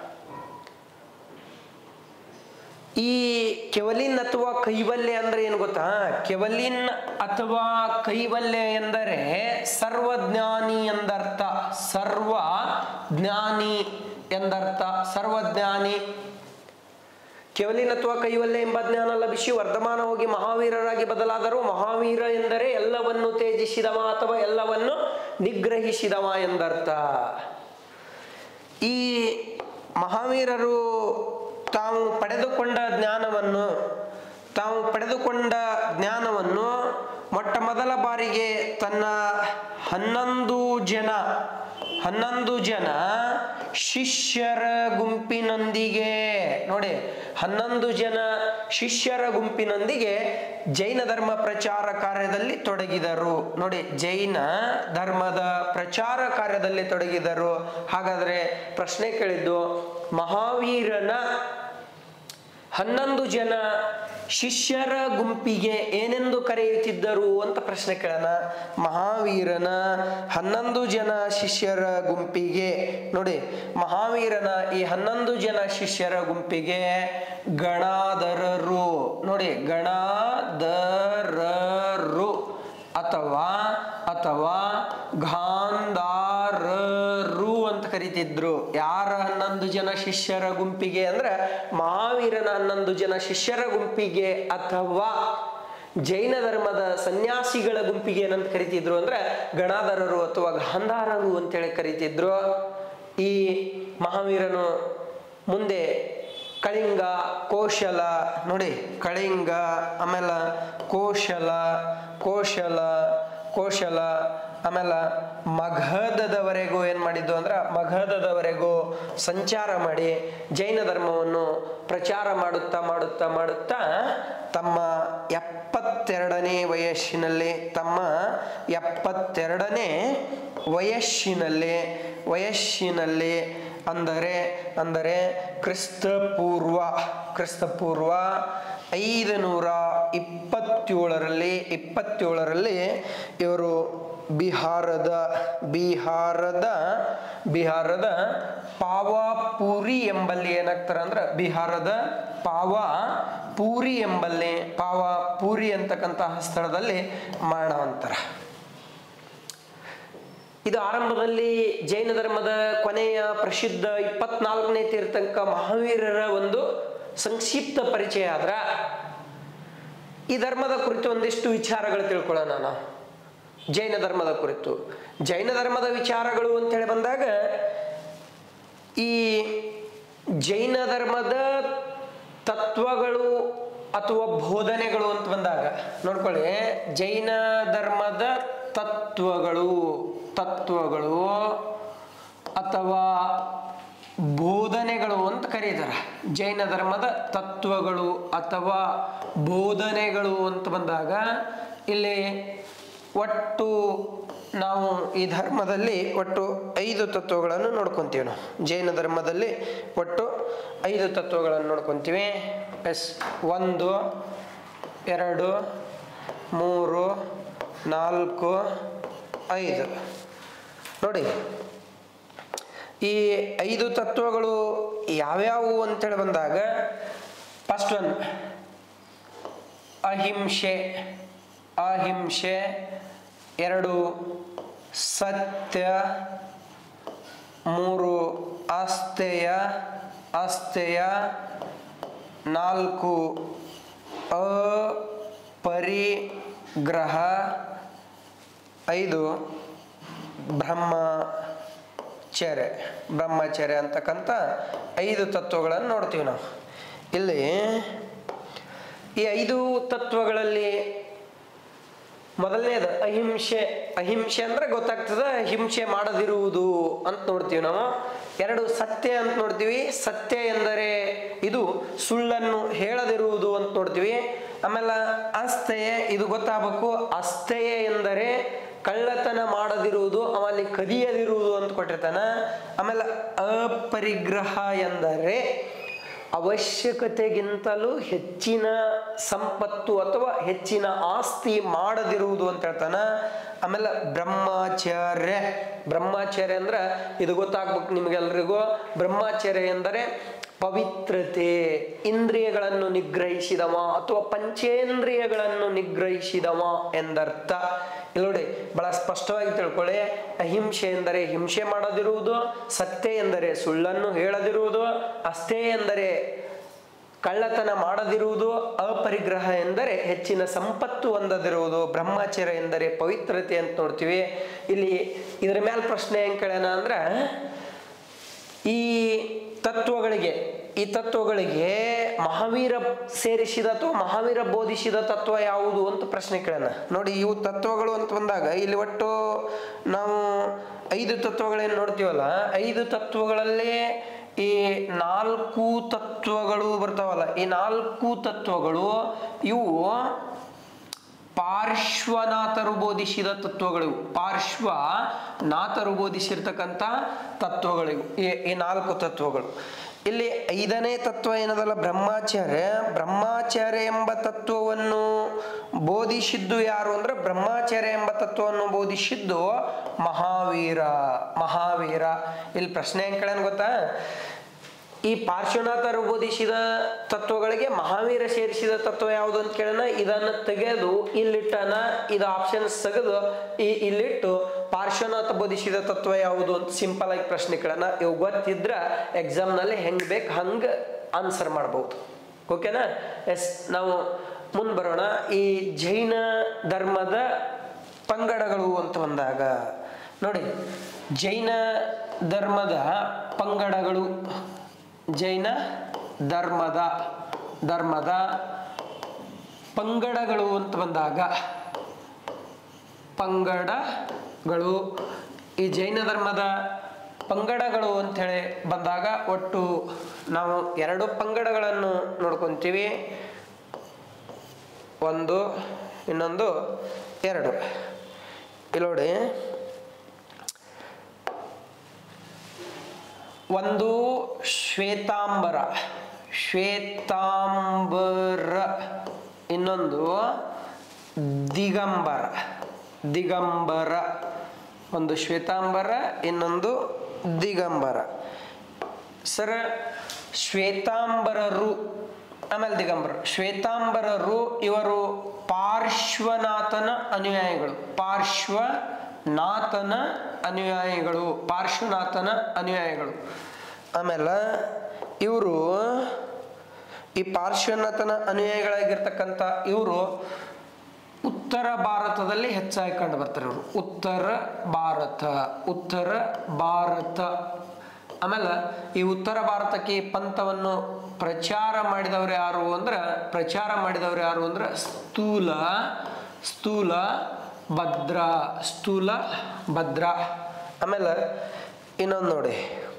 ಈ ಕೆವಲಿನ್ ಅಥವಾ ಕೈವಲ್ಯ ಅಂದ್ರೆ ಏನು ಗೊತ್ತಾ ಕೆವಲಿನ್ ಅಥವಾ ಕೈವಲ್ಯ ಎಂದರೆ ಸರ್ವಜ್ಞಾನಿ ಎಂದರ್ಥ ಸರ್ವ ಜ್ಞಾನಿ ಎಂದರ್ಥ ಸರ್ವಜ್ಞಾನಿ ಕೆವಲಿನ್ ಅಥವಾ ಕೈವಲ್ಯ ಎಂಬ ಜ್ಞಾನ ಲಭಿಸಿ ವರ್ಧಮಾನ ಹೋಗಿ ಮಹಾವೀರರಾಗಿ ಬದಲಾದರು ಮಹಾವೀರ ಎಂದರೆ ಎಲ್ಲವನ್ನು ತೇಜಿಸಿದವ ಅಥವಾ ಎಲ್ಲವನ್ನು ನಿಗ್ರಹಿಸಿದವ ಎಂದರ್ಥ ಈ ಮಹಾವೀರರು ತಾವು ಪಡೆದುಕೊಂಡ ಜ್ಞಾನವನ್ನು ತಾವು ಪಡೆದುಕೊಂಡ ಜ್ಞಾನವನ್ನು ಮೊಟ್ಟ ಮೊದಲ ಬಾರಿಗೆ ತನ್ನ ಹನ್ನೊಂದು ಜನ ಹನ್ನೊಂದು ಜನ ಶಿಷ್ಯರ ಗುಂಪಿನೊಂದಿಗೆ ನೋಡಿ ಹನ್ನೊಂದು ಜನ ಶಿಷ್ಯರ ಗುಂಪಿನೊಂದಿಗೆ ಜೈನ ಧರ್ಮ ಪ್ರಚಾರ ಕಾರ್ಯದಲ್ಲಿ ತೊಡಗಿದರು ನೋಡಿ ಜೈನ ಧರ್ಮದ ಪ್ರಚಾರ ಕಾರ್ಯದಲ್ಲಿ ತೊಡಗಿದರು ಹಾಗಾದ್ರೆ ಪ್ರಶ್ನೆ ಕೇಳಿದ್ದು ಮಹಾವೀರನ ಹನ್ನೊಂದು ಜನ ಶಿಷ್ಯರ ಗುಂಪಿಗೆ ಏನೆಂದು ಕರೆಯುತ್ತಿದ್ದರು ಅಂತ ಪ್ರಶ್ನೆ ಕೇಳೋಣ ಮಹಾವೀರನ ಹನ್ನೊಂದು ಜನ ಶಿಷ್ಯರ ಗುಂಪಿಗೆ ನೋಡಿ ಮಹಾವೀರನ ಈ ಹನ್ನೊಂದು ಜನ ಶಿಷ್ಯರ ಗುಂಪಿಗೆ ಗಣಾಧರರು ನೋಡಿ ಗಣಾಧರರು ಅಥವಾ ಅಥವಾ ಗಾಂಧಾರರು ಅಂತ ಕರಿತಿದ್ರು ಯಾರ ಹನ್ನೊಂದು ಜನ ಶಿಷ್ಯರ ಗುಂಪಿಗೆ ಅಂದ್ರೆ ಮಹಾವೀರನ ಹನ್ನೊಂದು ಜನ ಶಿಷ್ಯರ ಗುಂಪಿಗೆ ಅಥವಾ ಜೈನ ಧರ್ಮದ ಸನ್ಯಾಸಿಗಳ ಗುಂಪಿಗೆ ಏನಂತ ಕರಿತಿದ್ರು ಅಂದ್ರೆ ಗಣಾಧರರು ಅಥವಾ ಗಾಂಧಾರರು ಅಂತೇಳಿ ಕರಿತಿದ್ರು ಈ ಮಹಾವೀರನು ಮುಂದೆ ಕಳಿಂಗ ಕೋಶಲ ನೋಡಿ ಕಳಿಂಗ ಆಮೇಲೆ ಕೋಶಲ ಕೋಶಲ ಕೋಶಲ ಆಮೇಲೆ ಮಗಧದವರೆಗೂ ಏನ್ ಮಾಡಿದ್ದು ಅಂದ್ರೆ ಮಗಧದವರೆಗೂ ಸಂಚಾರ ಮಾಡಿ ಜೈನ ಧರ್ಮವನ್ನು ಪ್ರಚಾರ ಮಾಡುತ್ತಾ ಮಾಡುತ್ತಾ ಮಾಡುತ್ತಾ ತಮ್ಮ ಎಪ್ಪತ್ತೆರಡನೇ ವಯಸ್ಸಿನಲ್ಲಿ ತಮ್ಮ ಎಪ್ಪತ್ತೆರಡನೇ ವಯಸ್ಸಿನಲ್ಲಿ ವಯಸ್ಸಿನಲ್ಲಿ ಅಂದರೆ ಅಂದರೆ ಕ್ರಿಸ್ತಪೂರ್ವ ಕ್ರಿಸ್ತಪೂರ್ವ ಐದು ನೂರ ಇಪ್ಪತ್ತೇಳರಲ್ಲಿ ಇಪ್ಪತ್ತೇಳರಲ್ಲಿ ಇವರು ಬಿಹಾರದ ಬಿಹಾರದ ಬಿಹಾರದ ಪಾವಾಪುರಿ ಎಂಬಲ್ಲಿ ಏನಾಗ್ತಾರೆ ಅಂದ್ರೆ ಬಿಹಾರದ ಪಾವಾಪುರಿ ಎಂಬಲ್ಲಿ ಪಾವಾಪುರಿ ಅಂತಕ್ಕಂತಹ ಸ್ಥಳದಲ್ಲಿ ಮರಣ ಅಂತಾರೆ ಇದು ಆರಂಭದಲ್ಲಿ ಜೈನ ಧರ್ಮದ ಕೊನೆಯ ಪ್ರಸಿದ್ಧ ಇಪ್ಪತ್ನಾಲ್ಕನೇ ತೀರ್ಥಂಕ ಮಹಾವೀರರ ಒಂದು ಸಂಕ್ಷಿಪ್ತ ಪರಿಚಯ ಆದ್ರ ಈ ಧರ್ಮದ ಕುರಿತು ಒಂದಿಷ್ಟು ವಿಚಾರಗಳು ತಿಳ್ಕೊಳ್ಳೋಣ ನಾವು ಜೈನ ಧರ್ಮದ ಕುರಿತು ಜೈನ ಧರ್ಮದ ವಿಚಾರಗಳು ಅಂತೇಳಿ ಬಂದಾಗ ಈ ಜೈನ ಧರ್ಮದ ತತ್ವಗಳು ಅಥವಾ ಬೋಧನೆಗಳು ಅಂತ ಬಂದಾಗ ನೋಡ್ಕೊಳ್ಳಿ ಜೈನ ಧರ್ಮದ ತತ್ವಗಳು ತತ್ವಗಳು ಅಥವಾ ಬೋಧನೆಗಳು ಅಂತ ಕರೀತಾರೆ ಜೈನ ಧರ್ಮದ ತತ್ವಗಳು ಅಥವಾ ಬೋಧನೆಗಳು ಅಂತ ಬಂದಾಗ ಇಲ್ಲಿ ಒಟ್ಟು ನಾವು ಈ ಧರ್ಮದಲ್ಲಿ ಒಟ್ಟು ಐದು ತತ್ವಗಳನ್ನು ನೋಡ್ಕೊಂತೀವಿ ನಾವು ಜೈನ ಧರ್ಮದಲ್ಲಿ ಒಟ್ಟು ಐದು ತತ್ವಗಳನ್ನು ನೋಡ್ಕೊಂತೀವಿ ಎಸ್ ಒಂದು ಎರಡು ಮೂರು ನಾಲ್ಕು ಐದು ನೋಡಿ ಈ ಐದು ತತ್ವಗಳು ಯಾವ್ಯಾವು ಅಂತೇಳಿ ಬಂದಾಗ ಫಸ್ಟ್ ಒನ್ ಅಹಿಂಸೆ ಅಹಿಂಸೆ ಎರಡು ಸತ್ಯ ಮೂರು ಆಸ್ತೆಯ ಆಸ್ತೆಯ ನಾಲ್ಕು ಅಪರಿಗ್ರಹ ಐದು ಬ್ರಹ್ಮಚರ್ಯ ಬ್ರಹ್ಮಚರ್ಯ ಅಂತಕ್ಕಂಥ ಐದು ತತ್ವಗಳನ್ನು ನೋಡ್ತೀವಿ ನಾವು ಇಲ್ಲಿ ಈ ಐದು ತತ್ವಗಳಲ್ಲಿ ಮೊದಲನೇದು ಅಹಿಂಸೆ ಅಹಿಂಸೆ ಅಂದ್ರೆ ಗೊತ್ತಾಗ್ತದ ಹಿಂಸೆ ಮಾಡದಿರುವುದು ಅಂತ ನೋಡ್ತೀವಿ ನಾವು ಎರಡು ಸತ್ಯ ಅಂತ ನೋಡ್ತೀವಿ ಸತ್ಯ ಎಂದರೆ ಇದು ಸುಳ್ಳನ್ನು ಹೇಳದಿರುವುದು ಅಂತ ನೋಡ್ತೀವಿ ಆಮೇಲೆ ಅಸ್ಥೆಯೆ ಇದು ಗೊತ್ತಾಗಬೇಕು ಅಸ್ಥೆಯೆ ಎಂದರೆ ಕಳ್ಳತನ ಮಾಡದಿರುವುದು ಆಮೇಲೆ ಕದಿಯದಿರುವುದು ಅಂತ ಕೊಟ್ಟಿರ್ತಾನ ಆಮೇಲೆ ಅಪರಿಗ್ರಹ ಎಂದರೆ ಅವಶ್ಯಕತೆಗಿಂತಲೂ ಹೆಚ್ಚಿನ ಸಂಪತ್ತು ಅಥವಾ ಹೆಚ್ಚಿನ ಆಸ್ತಿ ಮಾಡದಿರುವುದು ಅಂತ ಹೇಳ್ತಾನ ಆಮೇಲೆ ಬ್ರಹ್ಮಚರ್ಯ ಬ್ರಹ್ಮಚರ್ಯ ಅಂದ್ರೆ ಇದು ಗೊತ್ತಾಗ್ಬೇಕು ನಿಮಗೆಲ್ರಿಗೂ ಬ್ರಹ್ಮಚರ್ಯ ಎಂದರೆ ಪವಿತ್ರತೆ ಇಂದ್ರಿಯಗಳನ್ನು ನಿಗ್ರಹಿಸಿದವ ಅಥವಾ ಪಂಚೇಂದ್ರಿಯಗಳನ್ನು ನಿಗ್ರಹಿಸಿದವ ಎಂದರ್ಥ ಇಲ್ಲಿ ನೋಡಿ ಬಹಳ ಸ್ಪಷ್ಟವಾಗಿ ತಿಳ್ಕೊಳ್ಳಿ ಅಹಿಂಸೆ ಎಂದರೆ ಹಿಂಸೆ ಮಾಡದಿರುವುದು ಸತ್ಯ ಎಂದರೆ ಸುಳ್ಳನ್ನು ಹೇಳದಿರುವುದು ಅಸ್ಥೆ ಎಂದರೆ ಕಳ್ಳತನ ಮಾಡದಿರುವುದು ಅಪರಿಗ್ರಹ ಎಂದರೆ ಹೆಚ್ಚಿನ ಸಂಪತ್ತು ಹೊಂದದಿರುವುದು ಬ್ರಹ್ಮಚರ್ಯ ಎಂದರೆ ಪವಿತ್ರತೆ ಅಂತ ನೋಡ್ತೀವಿ ಇಲ್ಲಿ ಇದರ ಮೇಲೆ ಪ್ರಶ್ನೆ ಹೆಂಗ್ ಕೇಳ್ಯಾನ ಅಂದ್ರ ಈ ತತ್ವಗಳಿಗೆ ಈ ತತ್ವಗಳಿಗೆ ಮಹಾವೀರ ಸೇರಿಸಿದ ಅಥವಾ ಮಹಾವೀರ ಬೋಧಿಸಿದ ತತ್ವ ಯಾವುದು ಅಂತ ಪ್ರಶ್ನೆ ಕೇಳೋಣ ನೋಡಿ ಇವು ತತ್ವಗಳು ಅಂತ ಬಂದಾಗ ಇಲ್ಲಿ ಒಟ್ಟು ನಾವು ಐದು ತತ್ವಗಳೇನು ನೋಡ್ತೀವಲ್ಲ ಐದು ತತ್ವಗಳಲ್ಲಿ ಈ ನಾಲ್ಕು ತತ್ವಗಳು ಬರ್ತಾವಲ್ಲ ಈ ನಾಲ್ಕು ತತ್ವಗಳು ಇವು ಪಾರ್ಶ್ವನಾಥರು ಬೋಧಿಸಿದ ತತ್ವಗಳು ಪಾರ್ಶ್ವ ನಾಥರು ಬೋಧಿಸಿರ್ತಕ್ಕಂಥ ತತ್ವಗಳಿವು ಈ ಈ ನಾಲ್ಕು ತತ್ವಗಳು ಇಲ್ಲಿ ಐದನೇ ತತ್ವ ಏನದಲ್ಲ ಬ್ರಹ್ಮಾಚಾರ್ಯ ಬ್ರಹ್ಮಾಚಾರ್ಯ ಎಂಬ ತತ್ವವನ್ನು ಬೋಧಿಸಿದ್ದು ಯಾರು ಅಂದ್ರೆ ಬ್ರಹ್ಮಾಚಾರ್ಯ ಎಂಬ ತತ್ವವನ್ನು ಬೋಧಿಸಿದ್ದು ಮಹಾವೀರ ಮಹಾವೀರ ಇಲ್ಲಿ ಪ್ರಶ್ನೆ ಹೆಂಗ್ ಕೇಳನ್ ಗೊತ್ತಾ ಈ ಪಾರ್ಶ್ವನಾಥರು ಬೋಧಿಸಿದ ತತ್ವಗಳಿಗೆ ಮಹಾವೀರ ಸೇರಿಸಿದ ತತ್ವ ಯಾವುದು ಅಂತ ಕೇಳೋಣ ಇದನ್ನು ತೆಗೆದು ಇಲ್ಲಿಟ್ಟನ ಇದು ಆಪ್ಷನ್ಸ್ ತೆಗೆದು ಈ ಇಲ್ಲಿಟ್ಟು ಪಾರ್ಶ್ವನಾಥ ಬೋಧಿಸಿದ ತತ್ವ ಯಾವುದು ಅಂತ ಸಿಂಪಲ್ ಆಗಿ ಪ್ರಶ್ನೆ ಕೇಳೋಣ ಇವು ಗೊತ್ತಿದ್ರ ಎಕ್ಸಾಮ್ ನಲ್ಲಿ ಹೆಂಗ್ ಬೇಕು ಹಂಗ ಆನ್ಸರ್ ಮಾಡ್ಬೋದು ಓಕೆನಾ ಎಸ್ ನಾವು ಮುಂದೆ ಬರೋಣ ಈ ಜೈನ ಧರ್ಮದ ಪಂಗಡಗಳು ಅಂತ ಬಂದಾಗ ನೋಡಿ ಜೈನ ಧರ್ಮದ ಪಂಗಡಗಳು ಜೈನ ಧರ್ಮದ ಧರ್ಮದ ಪಂಗಡಗಳು ಅಂತ ಬಂದಾಗ ಪಂಗಡಗಳು ಈ ಜೈನ ಧರ್ಮದ ಪಂಗಡಗಳು ಅಂಥೇಳಿ ಬಂದಾಗ ಒಟ್ಟು ನಾವು ಎರಡು ಪಂಗಡಗಳನ್ನು ನೋಡ್ಕೊಂತೀವಿ ಒಂದು ಇನ್ನೊಂದು ಎರಡು ಇಲ್ಲಿ ನೋಡಿ ಒಂದು ಶ್ವೇತಾಂಬರ ಶ್ವೇತಾಂಬರ ಇನ್ನೊಂದು ದಿಗಂಬರ ದಿಗಂಬರ ಒಂದು ಶ್ವೇತಾಂಬರ ಇನ್ನೊಂದು ದಿಗಂಬರ ಸರ್ ಶ್ವೇತಾಂಬರರು ಆಮೇಲೆ ದಿಗಂಬರ ಶ್ವೇತಾಂಬರರು ಇವರು ಪಾರ್ಶ್ವನಾಥನ ಅನುಯಾಯಿಗಳು ಪಾರ್ಶ್ವನಾಥನ ಅನುಯಾಯಿಗಳು ಪಾರ್ಶ್ವನಾಥನ ಅನುಯಾಯಿಗಳು ಆಮೇಲೆ ಇವರು ಈ ಪಾರ್ಶ್ವನಾಥನ ಅನುಯಾಯಿಗಳಾಗಿರ್ತಕ್ಕಂಥ ಇವರು ಉತ್ತರ ಭಾರತದಲ್ಲಿ ಹೆಚ್ಚಾಗಿ ಕಂಡು ಬರ್ತಾರೆ ಇವರು ಉತ್ತರ ಭಾರತ ಉತ್ತರ ಭಾರತ ಆಮೇಲೆ ಈ ಉತ್ತರ ಭಾರತಕ್ಕೆ ಈ ಪಂಥವನ್ನು ಪ್ರಚಾರ ಮಾಡಿದವರು ಯಾರು ಅಂದ್ರೆ ಪ್ರಚಾರ ಮಾಡಿದವರು ಯಾರು ಅಂದ್ರೆ ಸ್ಥೂಲ ಸ್ಥೂಲ ಭದ್ರ ಸ್ಥೂಲ ಭದ್ರ ಆಮೇಲೆ ಇನ್ನೊಂದು ನೋಡಿ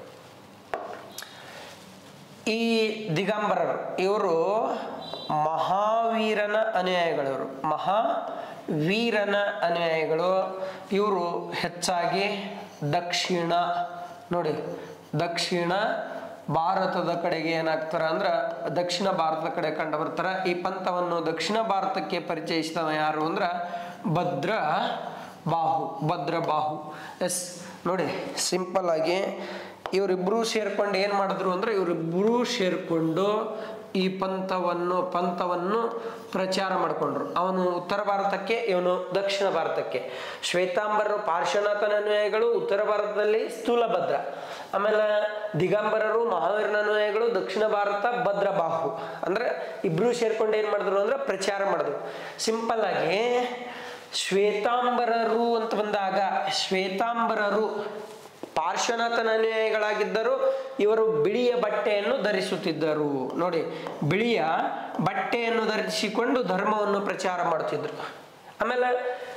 ಈ ದಿಗಂಬರರು ಇವರು ಮಹಾವೀರನ ಅನುಯಾಯಿಗಳು ಇವರು ಮಹಾವೀರನ ಅನುಯಾಯಿಗಳು ಇವರು ಹೆಚ್ಚಾಗಿ ದಕ್ಷಿಣ ನೋಡಿ ದಕ್ಷಿಣ ಭಾರತದ ಕಡೆಗೆ ಏನಾಗ್ತಾರ ಅಂದ್ರ ದಕ್ಷಿಣ ಭಾರತದ ಕಡೆ ಕಂಡು ಬರ್ತಾರ ಈ ಪಂಥವನ್ನು ದಕ್ಷಿಣ ಭಾರತಕ್ಕೆ ಪರಿಚಯಿಸಿದವ ಯಾರು ಅಂದ್ರ ಭದ್ರ ಬಾಹು ಭದ್ರ ಬಾಹು ಎಸ್ ನೋಡಿ ಸಿಂಪಲ್ ಆಗಿ ಇವರಿಬ್ರು ಸೇರ್ಕೊಂಡು ಏನ್ ಮಾಡಿದ್ರು ಅಂದ್ರೆ ಇವರಿಬ್ರು ಸೇರ್ಕೊಂಡು ಈ ಪಂಥವನ್ನು ಪಂಥವನ್ನು ಪ್ರಚಾರ ಮಾಡಿಕೊಂಡ್ರು ಅವನು ಉತ್ತರ ಭಾರತಕ್ಕೆ ಇವನು ದಕ್ಷಿಣ ಭಾರತಕ್ಕೆ ಶ್ವೇತಾಂಬರರು ಪಾರ್ಶ್ವನಾಥನ ಅನುಯಾಯಿಗಳು ಉತ್ತರ ಭಾರತದಲ್ಲಿ ಸ್ಥೂಲಭದ್ರ ಆಮೇಲೆ ದಿಗಂಬರರು ಮಹಾವೀರನ ಅನುಯಾಯಿಗಳು ದಕ್ಷಿಣ ಭಾರತ ಭದ್ರ ಬಾಹು ಅಂದ್ರೆ ಇಬ್ರು ಸೇರ್ಕೊಂಡು ಏನ್ ಮಾಡಿದ್ರು ಅಂದ್ರೆ ಪ್ರಚಾರ ಮಾಡಿದ್ರು ಸಿಂಪಲ್ ಆಗಿ ಶ್ವೇತಾಂಬರರು ಅಂತ ಬಂದಾಗ ಶ್ವೇತಾಂಬರರು ಪಾರ್ಶ್ವನಾಥನ ಅನುಯಾಯಿಗಳಾಗಿದ್ದರು ಇವರು ಬಿಳಿಯ ಬಟ್ಟೆಯನ್ನು ಧರಿಸುತ್ತಿದ್ದರು ನೋಡಿ ಬಿಳಿಯ ಬಟ್ಟೆಯನ್ನು ಧರಿಸಿಕೊಂಡು ಧರ್ಮವನ್ನು ಪ್ರಚಾರ ಮಾಡುತ್ತಿದ್ರು ಆಮೇಲೆ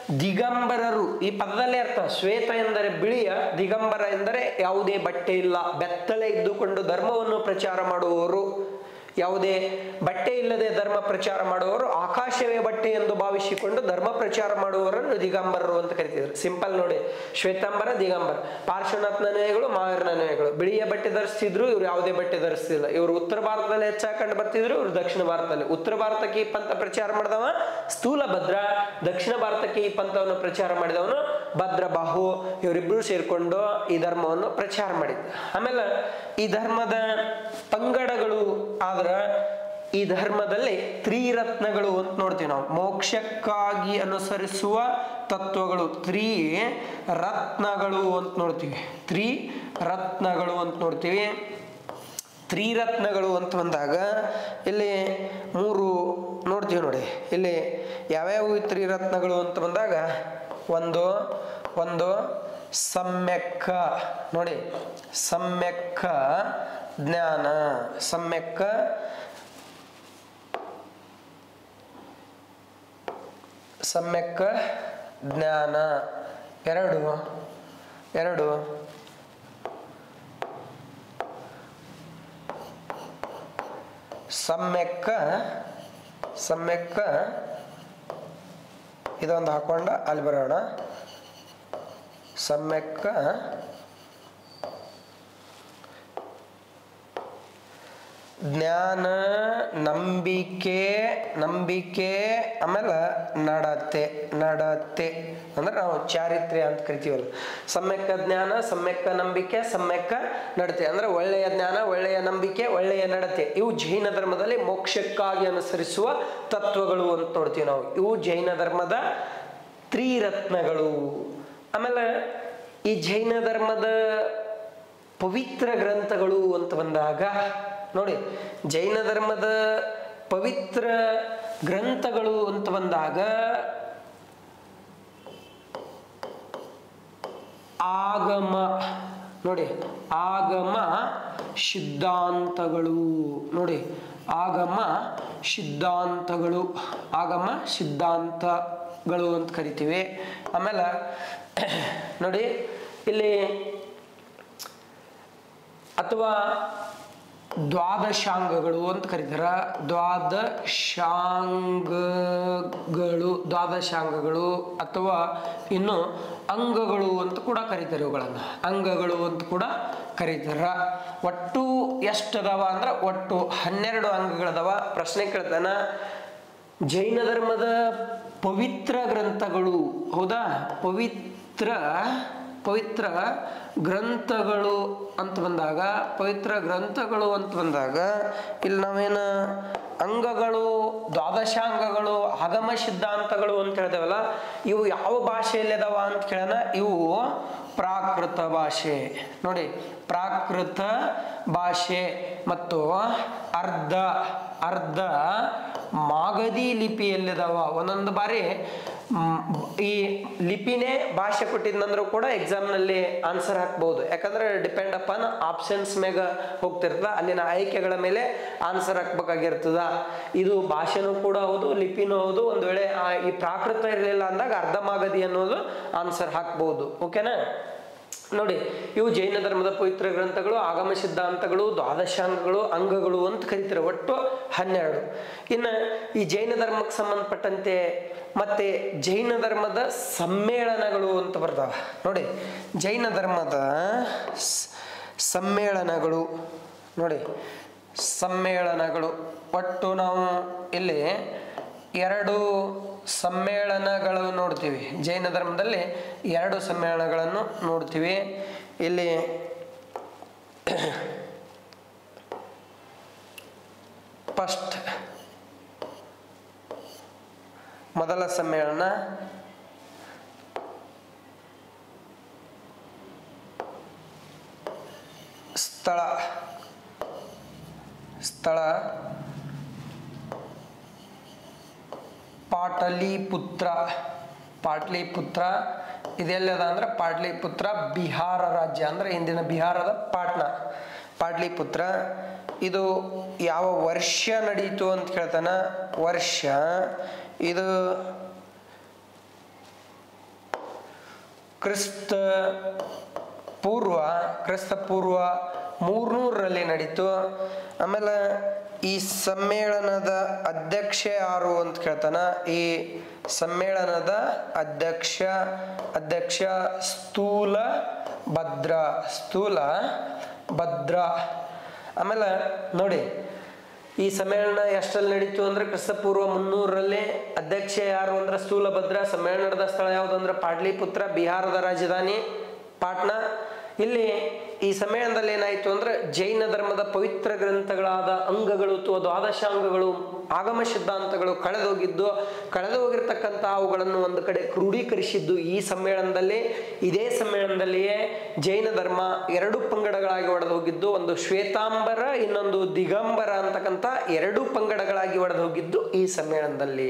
ದಿಗಂಬರರು ಈ ಪದದಲ್ಲೇ ಅರ್ಥ ಶ್ವೇತ ಎಂದರೆ ಬಿಳಿಯ ದಿಗಂಬರ ಎಂದರೆ ಯಾವುದೇ ಬಟ್ಟೆ ಇಲ್ಲ ಬೆತ್ತಲೆ ಇದ್ದುಕೊಂಡು ಧರ್ಮವನ್ನು ಪ್ರಚಾರ ಮಾಡುವವರು ಯಾವುದೇ ಬಟ್ಟೆ ಇಲ್ಲದೆ ಧರ್ಮ ಪ್ರಚಾರ ಮಾಡುವವರು ಆಕಾಶವೇ ಬಟ್ಟೆ ಎಂದು ಭಾವಿಸಿಕೊಂಡು ಧರ್ಮ ಪ್ರಚಾರ ಮಾಡುವವರನ್ನು ದಿಗಂಬರರು ಅಂತ ಕರಿತಿದ್ರು ಸಿಂಪಲ್ ನೋಡಿ ಶ್ವೇತಾಂಬರ ದಿಗಂಬರ ಪಾರ್ಶ್ವನಾಥ್ ನನೆಗಳು ಮಾವೀರ ನನೆಗಳು ಬಿಳಿಯ ಬಟ್ಟೆ ಧರಿಸ್ತಿದ್ರು ಇವ್ರು ಯಾವುದೇ ಬಟ್ಟೆ ಧರಿಸ್ತಿಲ್ಲ ಇವರು ಉತ್ತರ ಭಾರತದಲ್ಲಿ ಹೆಚ್ಚಾಗಿ ಕಂಡು ಬರ್ತಿದ್ರು ಇವ್ರು ದಕ್ಷಿಣ ಭಾರತದಲ್ಲಿ ಉತ್ತರ ಭಾರತಕ್ಕೆ ಈ ಪಂಥ ಪ್ರಚಾರ ಮಾಡಿದವ ಸ್ಥೂಲ ಭದ್ರ ದಕ್ಷಿಣ ಭಾರತಕ್ಕೆ ಈ ಪಂಥವನ್ನು ಪ್ರಚಾರ ಮಾಡಿದವನು ಭದ್ರ ಬಾಹು ಇವರಿಬ್ರು ಸೇರ್ಕೊಂಡು ಈ ಧರ್ಮವನ್ನು ಪ್ರಚಾರ ಮಾಡಿದ್ದ ಆಮೇಲೆ ಈ ಧರ್ಮದ ಪಂಗಡಗಳು ಆದ್ರ ಈ ಧರ್ಮದಲ್ಲಿ ತ್ರಿರತ್ನಗಳು ಅಂತ ನೋಡ್ತೀವಿ ನಾವು ಮೋಕ್ಷಕ್ಕಾಗಿ ಅನುಸರಿಸುವ ತತ್ವಗಳು ತ್ರಿ ರತ್ನಗಳು ಅಂತ ನೋಡ್ತೀವಿ ತ್ರಿ ರತ್ನಗಳು ಅಂತ ನೋಡ್ತೀವಿ ತ್ರಿರತ್ನಗಳು ಅಂತ ಬಂದಾಗ ಇಲ್ಲಿ ಮೂರು ನೋಡ್ತೀವಿ ನೋಡಿ ಇಲ್ಲಿ ಯಾವ್ಯಾವ ಈ ತ್ರಿರತ್ನಗಳು ಅಂತ ಬಂದಾಗ ಒಂದು ಒಂದು ಸಮ್ಯಕ್ಕ ನೋಡಿ ಸಮ್ಯಕ್ಕ ಜ್ಞಾನ ಸಮ್ಯಕ್ಕ ಸಮ್ಯಕ್ಕ ಜ್ಞಾನ ಎರಡು ಎರಡು ಸಮ್ಯಕ್ಕ ಸಮ್ಯಕ್ಕ ಇದೊಂದು ಹಾಕೊಂಡ ಅಲ್ಲಿ ಬರೋಣ ಸಮ್ಯಕ್ಕ ಜ್ಞಾನ ನಂಬಿಕೆ ನಂಬಿಕೆ ಆಮೇಲೆ ನಡತೆ ನಡತೆ ಅಂದ್ರೆ ನಾವು ಚಾರಿತ್ರ್ಯ ಅಂತ ಕರಿತೀವಲ್ಲ ಸಮ್ಯಕ್ಕ ಜ್ಞಾನ ಸಮ್ಯಕ್ಕ ನಂಬಿಕೆ ಸಮ್ಯಕ್ಕ ನಡತೆ ಅಂದ್ರೆ ಒಳ್ಳೆಯ ಜ್ಞಾನ ಒಳ್ಳೆಯ ನಂಬಿಕೆ ಒಳ್ಳೆಯ ನಡತೆ ಇವು ಜೈನ ಧರ್ಮದಲ್ಲಿ ಮೋಕ್ಷಕ್ಕಾಗಿ ಅನುಸರಿಸುವ ತತ್ವಗಳು ಅಂತ ನೋಡ್ತೀವಿ ನಾವು ಇವು ಜೈನ ಧರ್ಮದ ತ್ರಿರತ್ನಗಳು ಆಮೇಲೆ ಈ ಜೈನ ಧರ್ಮದ ಪವಿತ್ರ ಗ್ರಂಥಗಳು ಅಂತ ಬಂದಾಗ ನೋಡಿ ಜೈನ ಧರ್ಮದ ಪವಿತ್ರ ಗ್ರಂಥಗಳು ಅಂತ ಬಂದಾಗ ಆಗಮ ನೋಡಿ ಆಗಮ ಸಿದ್ಧಾಂತಗಳು ನೋಡಿ ಆಗಮ ಸಿದ್ಧಾಂತಗಳು ಆಗಮ ಸಿದ್ಧಾಂತಗಳು ಅಂತ ಕರಿತೀವಿ ಆಮೇಲೆ ನೋಡಿ ಇಲ್ಲಿ ಅಥವಾ ದ್ವಾದಶಾಂಗಗಳು ಅಂತ ಕರೀತಾರ ದ್ವಾದಶಾಂಗಗಳು ದ್ವಾದಶಾಂಗಗಳು ಅಥವಾ ಇನ್ನು ಅಂಗಗಳು ಅಂತ ಕೂಡ ಕರೀತಾರೆ ಇವುಗಳನ್ನ ಅಂಗಗಳು ಅಂತ ಕೂಡ ಕರೀತಾರ ಒಟ್ಟು ಎಷ್ಟು ಅದಾವ ಅಂದ್ರೆ ಒಟ್ಟು ಹನ್ನೆರಡು ಅಂಗಗಳದಾವ ಪ್ರಶ್ನೆ ಕೇಳ್ತಾನ ಜೈನ ಧರ್ಮದ ಪವಿತ್ರ ಗ್ರಂಥಗಳು ಹೌದಾ ಪವಿತ್ರ ಪವಿತ್ರ ಗ್ರಂಥಗಳು ಅಂತ ಬಂದಾಗ ಪವಿತ್ರ ಗ್ರಂಥಗಳು ಅಂತ ಬಂದಾಗ ಇಲ್ಲಿ ನಾವೇನು ಅಂಗಗಳು ದ್ವಾದಶಾಂಗಗಳು ಆಗಮ ಸಿದ್ಧಾಂತಗಳು ಅಂತ ಹೇಳ್ತೇವಲ್ಲ ಇವು ಯಾವ ಭಾಷೆಯಲ್ಲಿ ಅದಾವ ಅಂತ ಕೇಳೋಣ ಇವು ಪ್ರಾಕೃತ ಭಾಷೆ ನೋಡಿ ಪ್ರಾಕೃತ ಭಾಷೆ ಮತ್ತು ಅರ್ಧ ಅರ್ಧ ಮಾಗದಿ ಲಿಪಿಯಲ್ಲಿದಾವ ಒಂದೊಂದು ಬಾರಿ ಮ್, ಈ ಲಿಪಿನೇ ಭಾಷೆ ಕೊಟ್ಟಿದ್ನಂದ್ರೂ ಕೂಡ ಎಕ್ಸಾಮ್ನಲ್ಲಿ ಆನ್ಸರ್ ಹಾಕ್ಬಹುದು ಯಾಕಂದ್ರೆ ಡಿಪೆಂಡ್ ಅಪಾನ್ ಆಪ್ಷನ್ಸ್ ಮ್ಯಾಗ ಹೋಗ್ತಿರ್ತದ ಅಲ್ಲಿನ ಆಯ್ಕೆಗಳ ಮೇಲೆ ಆನ್ಸರ್ ಹಾಕ್ಬೇಕಾಗಿರ್ತದ ಇದು ಭಾಷೆನೂ ಕೂಡ ಹೌದು ಲಿಪಿನೂ ಹೌದು ಒಂದು ವೇಳೆ ಆ ಈ ಪ್ರಾಕೃತ ಇರಲಿಲ್ಲ ಅಂದಾಗ ಅರ್ಧ ಮಾಗದಿ ಅನ್ನೋದು ಆನ್ಸರ್ ಹಾಕ್ಬಹುದು ಓಕೆನಾ ನೋಡಿ ಇವು ಜೈನ ಧರ್ಮದ ಪವಿತ್ರ ಗ್ರಂಥಗಳು ಆಗಮ ಸಿದ್ಧಾಂತಗಳು ದ್ವಾದಶಾಂಗಗಳು ಅಂಗಗಳು ಅಂತ ಕರಿತಾರೆ ಒಟ್ಟು ಹನ್ನೆರಡು ಇನ್ನು ಈ ಜೈನ ಧರ್ಮಕ್ಕೆ ಸಂಬಂಧಪಟ್ಟಂತೆ ಮತ್ತೆ ಜೈನ ಧರ್ಮದ ಸಮ್ಮೇಳನಗಳು ಅಂತ ಬರ್ತಾವ ನೋಡಿ ಜೈನ ಧರ್ಮದ ಸ್- ಸಮ್ಮೇಳನಗಳು ನೋಡಿ ಸಮ್ಮೇಳನಗಳು ಒಟ್ಟು ನಾವು ಇಲ್ಲಿ ಎರಡು ಸಮ್ಮೇಳನಗಳು ನೋಡ್ತೀವಿ ಜೈನ ಧರ್ಮದಲ್ಲಿ ಎರಡು ಸಮ್ಮೇಳನಗಳನ್ನು ನೋಡ್ತೀವಿ ಇಲ್ಲಿ ಫಸ್ಟ್ ಮೊದಲ ಸಮ್ಮೇಳನ ಸ್ಥಳ ಸ್ಥಳ ಪಾಟಲಿಪುತ್ರ ಪಾಟ್ಲಿಪುತ್ರ ಇದೆಲ್ಲದ ಅಂದ್ರೆ ಪಾಟ್ಲಿಪುತ್ರ ಬಿಹಾರ ರಾಜ್ಯ ಅಂದ್ರೆ ಇಂದಿನ ಬಿಹಾರದ ಪಾಟ್ನ ಪಾಟ್ಲಿಪುತ್ರ ಇದು ಯಾವ ವರ್ಷ ನಡೀತು ಅಂತ ಕೇಳ್ತಾನ ವರ್ಷ ಇದು ಕ್ರಿಸ್ತ ಪೂರ್ವ ಕ್ರಿಸ್ತ ಪೂರ್ವ ಮೂರ್ನೂರರಲ್ಲಿ ನಡೀತು ಆಮೇಲೆ ಈ ಸಮ್ಮೇಳನದ ಅಧ್ಯಕ್ಷ ಯಾರು ಅಂತ ಕೇಳ್ತಾನ ಈ ಸಮ್ಮೇಳನದ ಅಧ್ಯಕ್ಷ ಅಧ್ಯಕ್ಷ ಸ್ಥೂಲ ಭದ್ರ ಸ್ಥೂಲ ಭದ್ರ ಆಮೇಲೆ ನೋಡಿ ಈ ಸಮ್ಮೇಳನ ಎಷ್ಟರಲ್ಲಿ ನಡೀತು ಅಂದ್ರೆ ಕ್ರಿಸ್ತಪೂರ್ವ ಮುನ್ನೂರರಲ್ಲಿ ಅಧ್ಯಕ್ಷ ಯಾರು ಅಂದ್ರೆ ಸ್ಥೂಲಭದ್ರ ಸಮ್ಮೇಳನ ನಡೆದ ಸ್ಥಳ ಯಾವುದು ಅಂದ್ರೆ ಪಾಟ್ಲಿಪುತ್ರ ಬಿಹಾರದ ರಾಜಧಾನಿ ಪಾಟ್ನಾ ಇಲ್ಲಿ ಈ ಸಮ್ಮೇಳನದಲ್ಲಿ ಏನಾಯಿತು ಅಂದ್ರೆ ಜೈನ ಧರ್ಮದ ಪವಿತ್ರ ಗ್ರಂಥಗಳಾದ ಅಂಗಗಳು ಅಥವಾ ದ್ವಾದಶಾಂಗಗಳು ಆಗಮ ಸಿದ್ಧಾಂತಗಳು ಕಳೆದೋಗಿದ್ದು ಕಳೆದು ಹೋಗಿರ್ತಕ್ಕಂಥ ಅವುಗಳನ್ನು ಒಂದು ಕಡೆ ಕ್ರೋಢೀಕರಿಸಿದ್ದು ಈ ಸಮ್ಮೇಳನದಲ್ಲಿ ಇದೇ ಸಮ್ಮೇಳನದಲ್ಲಿಯೇ ಜೈನ ಧರ್ಮ ಎರಡು ಪಂಗಡಗಳಾಗಿ ಒಡೆದು ಹೋಗಿದ್ದು ಒಂದು ಶ್ವೇತಾಂಬರ ಇನ್ನೊಂದು ದಿಗಂಬರ ಅಂತಕ್ಕಂಥ ಎರಡು ಪಂಗಡಗಳಾಗಿ ಒಡೆದು ಹೋಗಿದ್ದು ಈ ಸಮ್ಮೇಳನದಲ್ಲಿ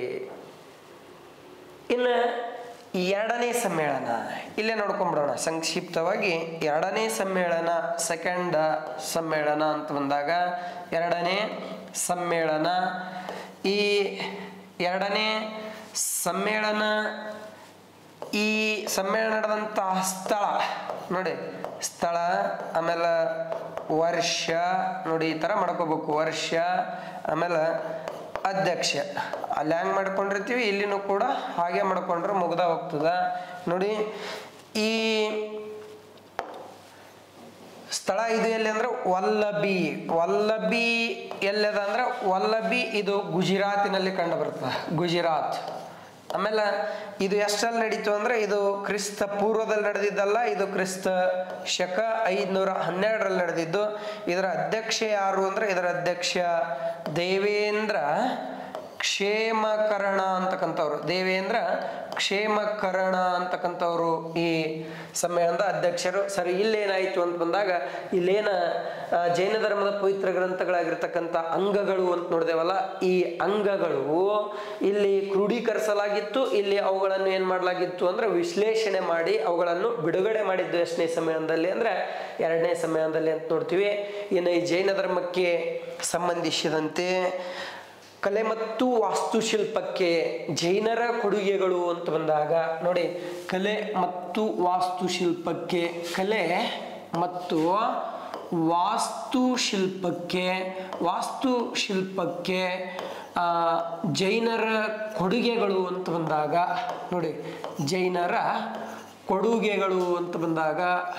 ಇನ್ನು ಎರಡನೇ ಸಮ್ಮೇಳನ ಇಲ್ಲೇ ನೋಡ್ಕೊಂಡ್ಬಿಡೋಣ ಸಂಕ್ಷಿಪ್ತವಾಗಿ ಎರಡನೇ ಸಮ್ಮೇಳನ ಸೆಕೆಂಡ್ ಸಮ್ಮೇಳನ ಅಂತ ಬಂದಾಗ ಎರಡನೇ ಸಮ್ಮೇಳನ ಈ ಎರಡನೇ ಸಮ್ಮೇಳನ ಈ ಸಮ್ಮೇಳನ ನಡೆದಂತಹ ಸ್ಥಳ ನೋಡಿ ಸ್ಥಳ ಆಮೇಲೆ ವರ್ಷ ನೋಡಿ ಈ ಥರ ಮಾಡ್ಕೋಬೇಕು ವರ್ಷ ಆಮೇಲೆ ಅಧ್ಯಕ್ಷ ಅಲ್ಲಿ ಹೆಂಗೆ ಮಾಡ್ಕೊಂಡಿರ್ತೀವಿ ಇಲ್ಲಿನೂ ಕೂಡ ಹಾಗೆ ಮಾಡ್ಕೊಂಡ್ರೆ ಮುಗ್ದ ಹೋಗ್ತದ ನೋಡಿ ಈ ಸ್ಥಳ ಇದು ಎಲ್ಲಿ ಅಂದ್ರೆ ವಲ್ಲಭಿ ವಲ್ಲಭಿ ಎಲ್ಲದ ಅಂದ್ರೆ ವಲ್ಲಭಿ ಇದು ಗುಜರಾತಿನಲ್ಲಿ ಕಂಡು ಬರ್ತದೆ ಗುಜರಾತ್ ಆಮೇಲೆ ಇದು ಎಷ್ಟಲ್ಲಿ ನಡೀತು ಅಂದ್ರೆ ಇದು ಕ್ರಿಸ್ತ ಪೂರ್ವದಲ್ಲಿ ನಡೆದಿದ್ದಲ್ಲ ಇದು ಕ್ರಿಸ್ತ ಶಕ ಐದ್ನೂರ ಹನ್ನೆರಡರಲ್ಲಿ ನಡೆದಿದ್ದು ಇದರ ಅಧ್ಯಕ್ಷ ಯಾರು ಅಂದ್ರೆ ಇದರ ಅಧ್ಯಕ್ಷ ದೇವೇಂದ್ರ ಕ್ಷೇಮಕರಣ ಅಂತಕ್ಕಂಥವ್ರು ದೇವೇಂದ್ರ ಕ್ಷೇಮಕರಣ ಅಂತಕ್ಕಂಥವ್ರು ಈ ಸಮ್ಮೇಳನದ ಅಧ್ಯಕ್ಷರು ಸರಿ ಇಲ್ಲೇನಾಯಿತು ಅಂತ ಬಂದಾಗ ಇಲ್ಲೇನ ಆ, ಜೈನ ಧರ್ಮದ ಪವಿತ್ರ ಗ್ರಂಥಗಳಾಗಿರ್ತಕ್ಕಂಥ ಅಂಗಗಳು ಅಂತ ನೋಡಿದೆವಲ್ಲ ಈ ಅಂಗಗಳು ಇಲ್ಲಿ ಕ್ರೋಢೀಕರಿಸಲಾಗಿತ್ತು ಇಲ್ಲಿ ಅವುಗಳನ್ನು ಏನ್ ಮಾಡಲಾಗಿತ್ತು ಅಂದ್ರೆ ವಿಶ್ಲೇಷಣೆ ಮಾಡಿ ಅವುಗಳನ್ನು ಬಿಡುಗಡೆ ಮಾಡಿದ್ದು ಎಷ್ಟನೇ ಸಮ್ಮೇಳನದಲ್ಲಿ ಅಂದ್ರೆ ಎರಡನೇ ಸಮ್ಮೇಳನದಲ್ಲಿ ಅಂತ ನೋಡ್ತೀವಿ ಇನ್ನು ಈ ಜೈನ ಧರ್ಮಕ್ಕೆ ಸಂಬಂಧಿಸಿದಂತೆ ಕಲೆ ಮತ್ತು ವಾಸ್ತುಶಿಲ್ಪಕ್ಕೆ ಜೈನರ ಕೊಡುಗೆಗಳು ಅಂತ ಬಂದಾಗ ನೋಡಿ ಕಲೆ ಮತ್ತು ವಾಸ್ತುಶಿಲ್ಪಕ್ಕೆ ಕಲೆ ಮತ್ತು ವಾಸ್ತುಶಿಲ್ಪಕ್ಕೆ ವಾಸ್ತುಶಿಲ್ಪಕ್ಕೆ ಆ, ಜೈನರ ಕೊಡುಗೆಗಳು ಅಂತ ಬಂದಾಗ ನೋಡಿ ಜೈನರ ಕೊಡುಗೆಗಳು ಅಂತ ಬಂದಾಗ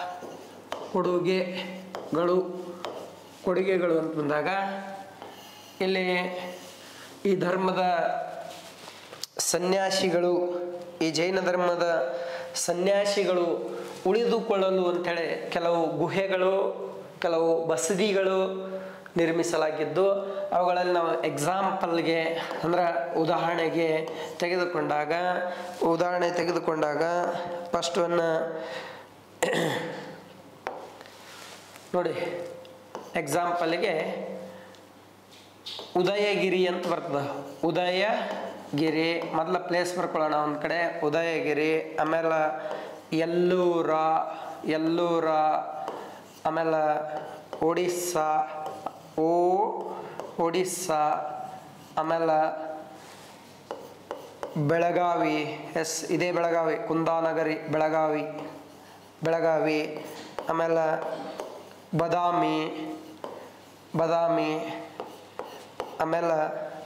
ಕೊಡುಗೆಗಳು ಕೊಡುಗೆಗಳು ಅಂತ ಬಂದಾಗ ಇಲ್ಲಿ ಈ ಧರ್ಮದ ಸನ್ಯಾಸಿಗಳು ಈ ಜೈನ ಧರ್ಮದ ಸನ್ಯಾಸಿಗಳು ಉಳಿದುಕೊಳ್ಳಲು ಅಂತೇಳಿ ಕೆಲವು ಗುಹೆಗಳು ಕೆಲವು ಬಸದಿಗಳು ನಿರ್ಮಿಸಲಾಗಿದ್ದು ಅವುಗಳಲ್ಲಿ ನಾವು ಎಕ್ಸಾಂಪಲ್ಗೆ ಅಂದ್ರೆ ಉದಾಹರಣೆಗೆ ತೆಗೆದುಕೊಂಡಾಗ ಉದಾಹರಣೆ ತೆಗೆದುಕೊಂಡಾಗ ಫಸ್ಟ್ ಒನ್ ನೋಡಿ ಎಕ್ಸಾಂಪಲ್ಗೆ ಉದಯಗಿರಿ ಅಂತ ಬರ್ತದ ಉದಯಗಿರಿ ಮೊದಲ ಪ್ಲೇಸ್ ಬರ್ಕೊಳ್ಳೋಣ ಒಂದು ಕಡೆ ಉದಯಗಿರಿ ಆಮೇಲೆ ಎಲ್ಲೂರ ಎಲ್ಲೂರ ಆಮೇಲೆ ಒಡಿಸ್ಸಾ ಓ ಒಡಿಸ್ಸಾ ಆಮೇಲೆ ಬೆಳಗಾವಿ ಎಸ್ ಇದೇ ಬೆಳಗಾವಿ ಕುಂದಾನಗರಿ ಬೆಳಗಾವಿ ಬೆಳಗಾವಿ ಆಮೇಲೆ ಬದಾಮಿ ಬದಾಮಿ ಆಮೇಲೆ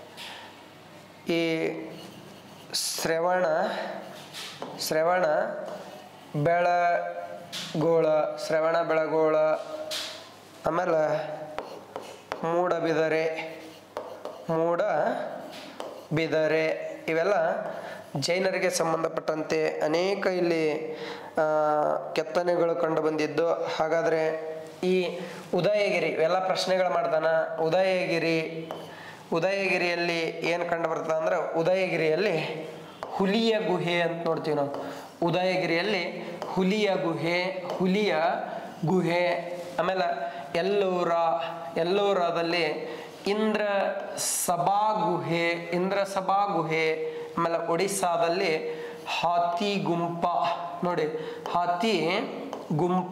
ಈ ಶ್ರವಣ ಶ್ರವಣ ಬೆಳಗೋಳ ಶ್ರವಣ ಬೆಳಗೋಳ ಆಮೇಲೆ ಮೂಡಬಿದರೆ ಮೂಡ ಬಿದರೆ ಇವೆಲ್ಲ ಜೈನರಿಗೆ ಸಂಬಂಧಪಟ್ಟಂತೆ ಅನೇಕ ಇಲ್ಲಿ ಆ, ಕೆತ್ತನೆಗಳು ಕಂಡು ಬಂದಿದ್ದು ಹಾಗಾದರೆ ಈ ಉದಯಗಿರಿ ಇವೆಲ್ಲ ಪ್ರಶ್ನೆಗಳು ಮಾಡ್ತಾನ ಉದಯಗಿರಿ ಉದಯಗಿರಿಯಲ್ಲಿ ಏನು ಕಂಡು ಬರ್ತದೆ ಅಂದ್ರೆ ಉದಯಗಿರಿಯಲ್ಲಿ ಹುಲಿಯ ಗುಹೆ ಅಂತ ನೋಡ್ತೀವಿ ನಾವು ಉದಯಗಿರಿಯಲ್ಲಿ ಹುಲಿಯ ಗುಹೆ ಹುಲಿಯ ಗುಹೆ ಆಮೇಲೆ ಎಲ್ಲೂರ ಎಲ್ಲೂರದಲ್ಲಿ ಇಂದ್ರ ಸಭಾ ಗುಹೆ ಇಂದ್ರ ಸಭಾ ಗುಹೆ ಆಮೇಲೆ ಒಡಿಸ್ಸಾದಲ್ಲಿ ಹಾತಿ ಗುಂಪ ನೋಡಿ ಹಾತಿ ಗುಂಪ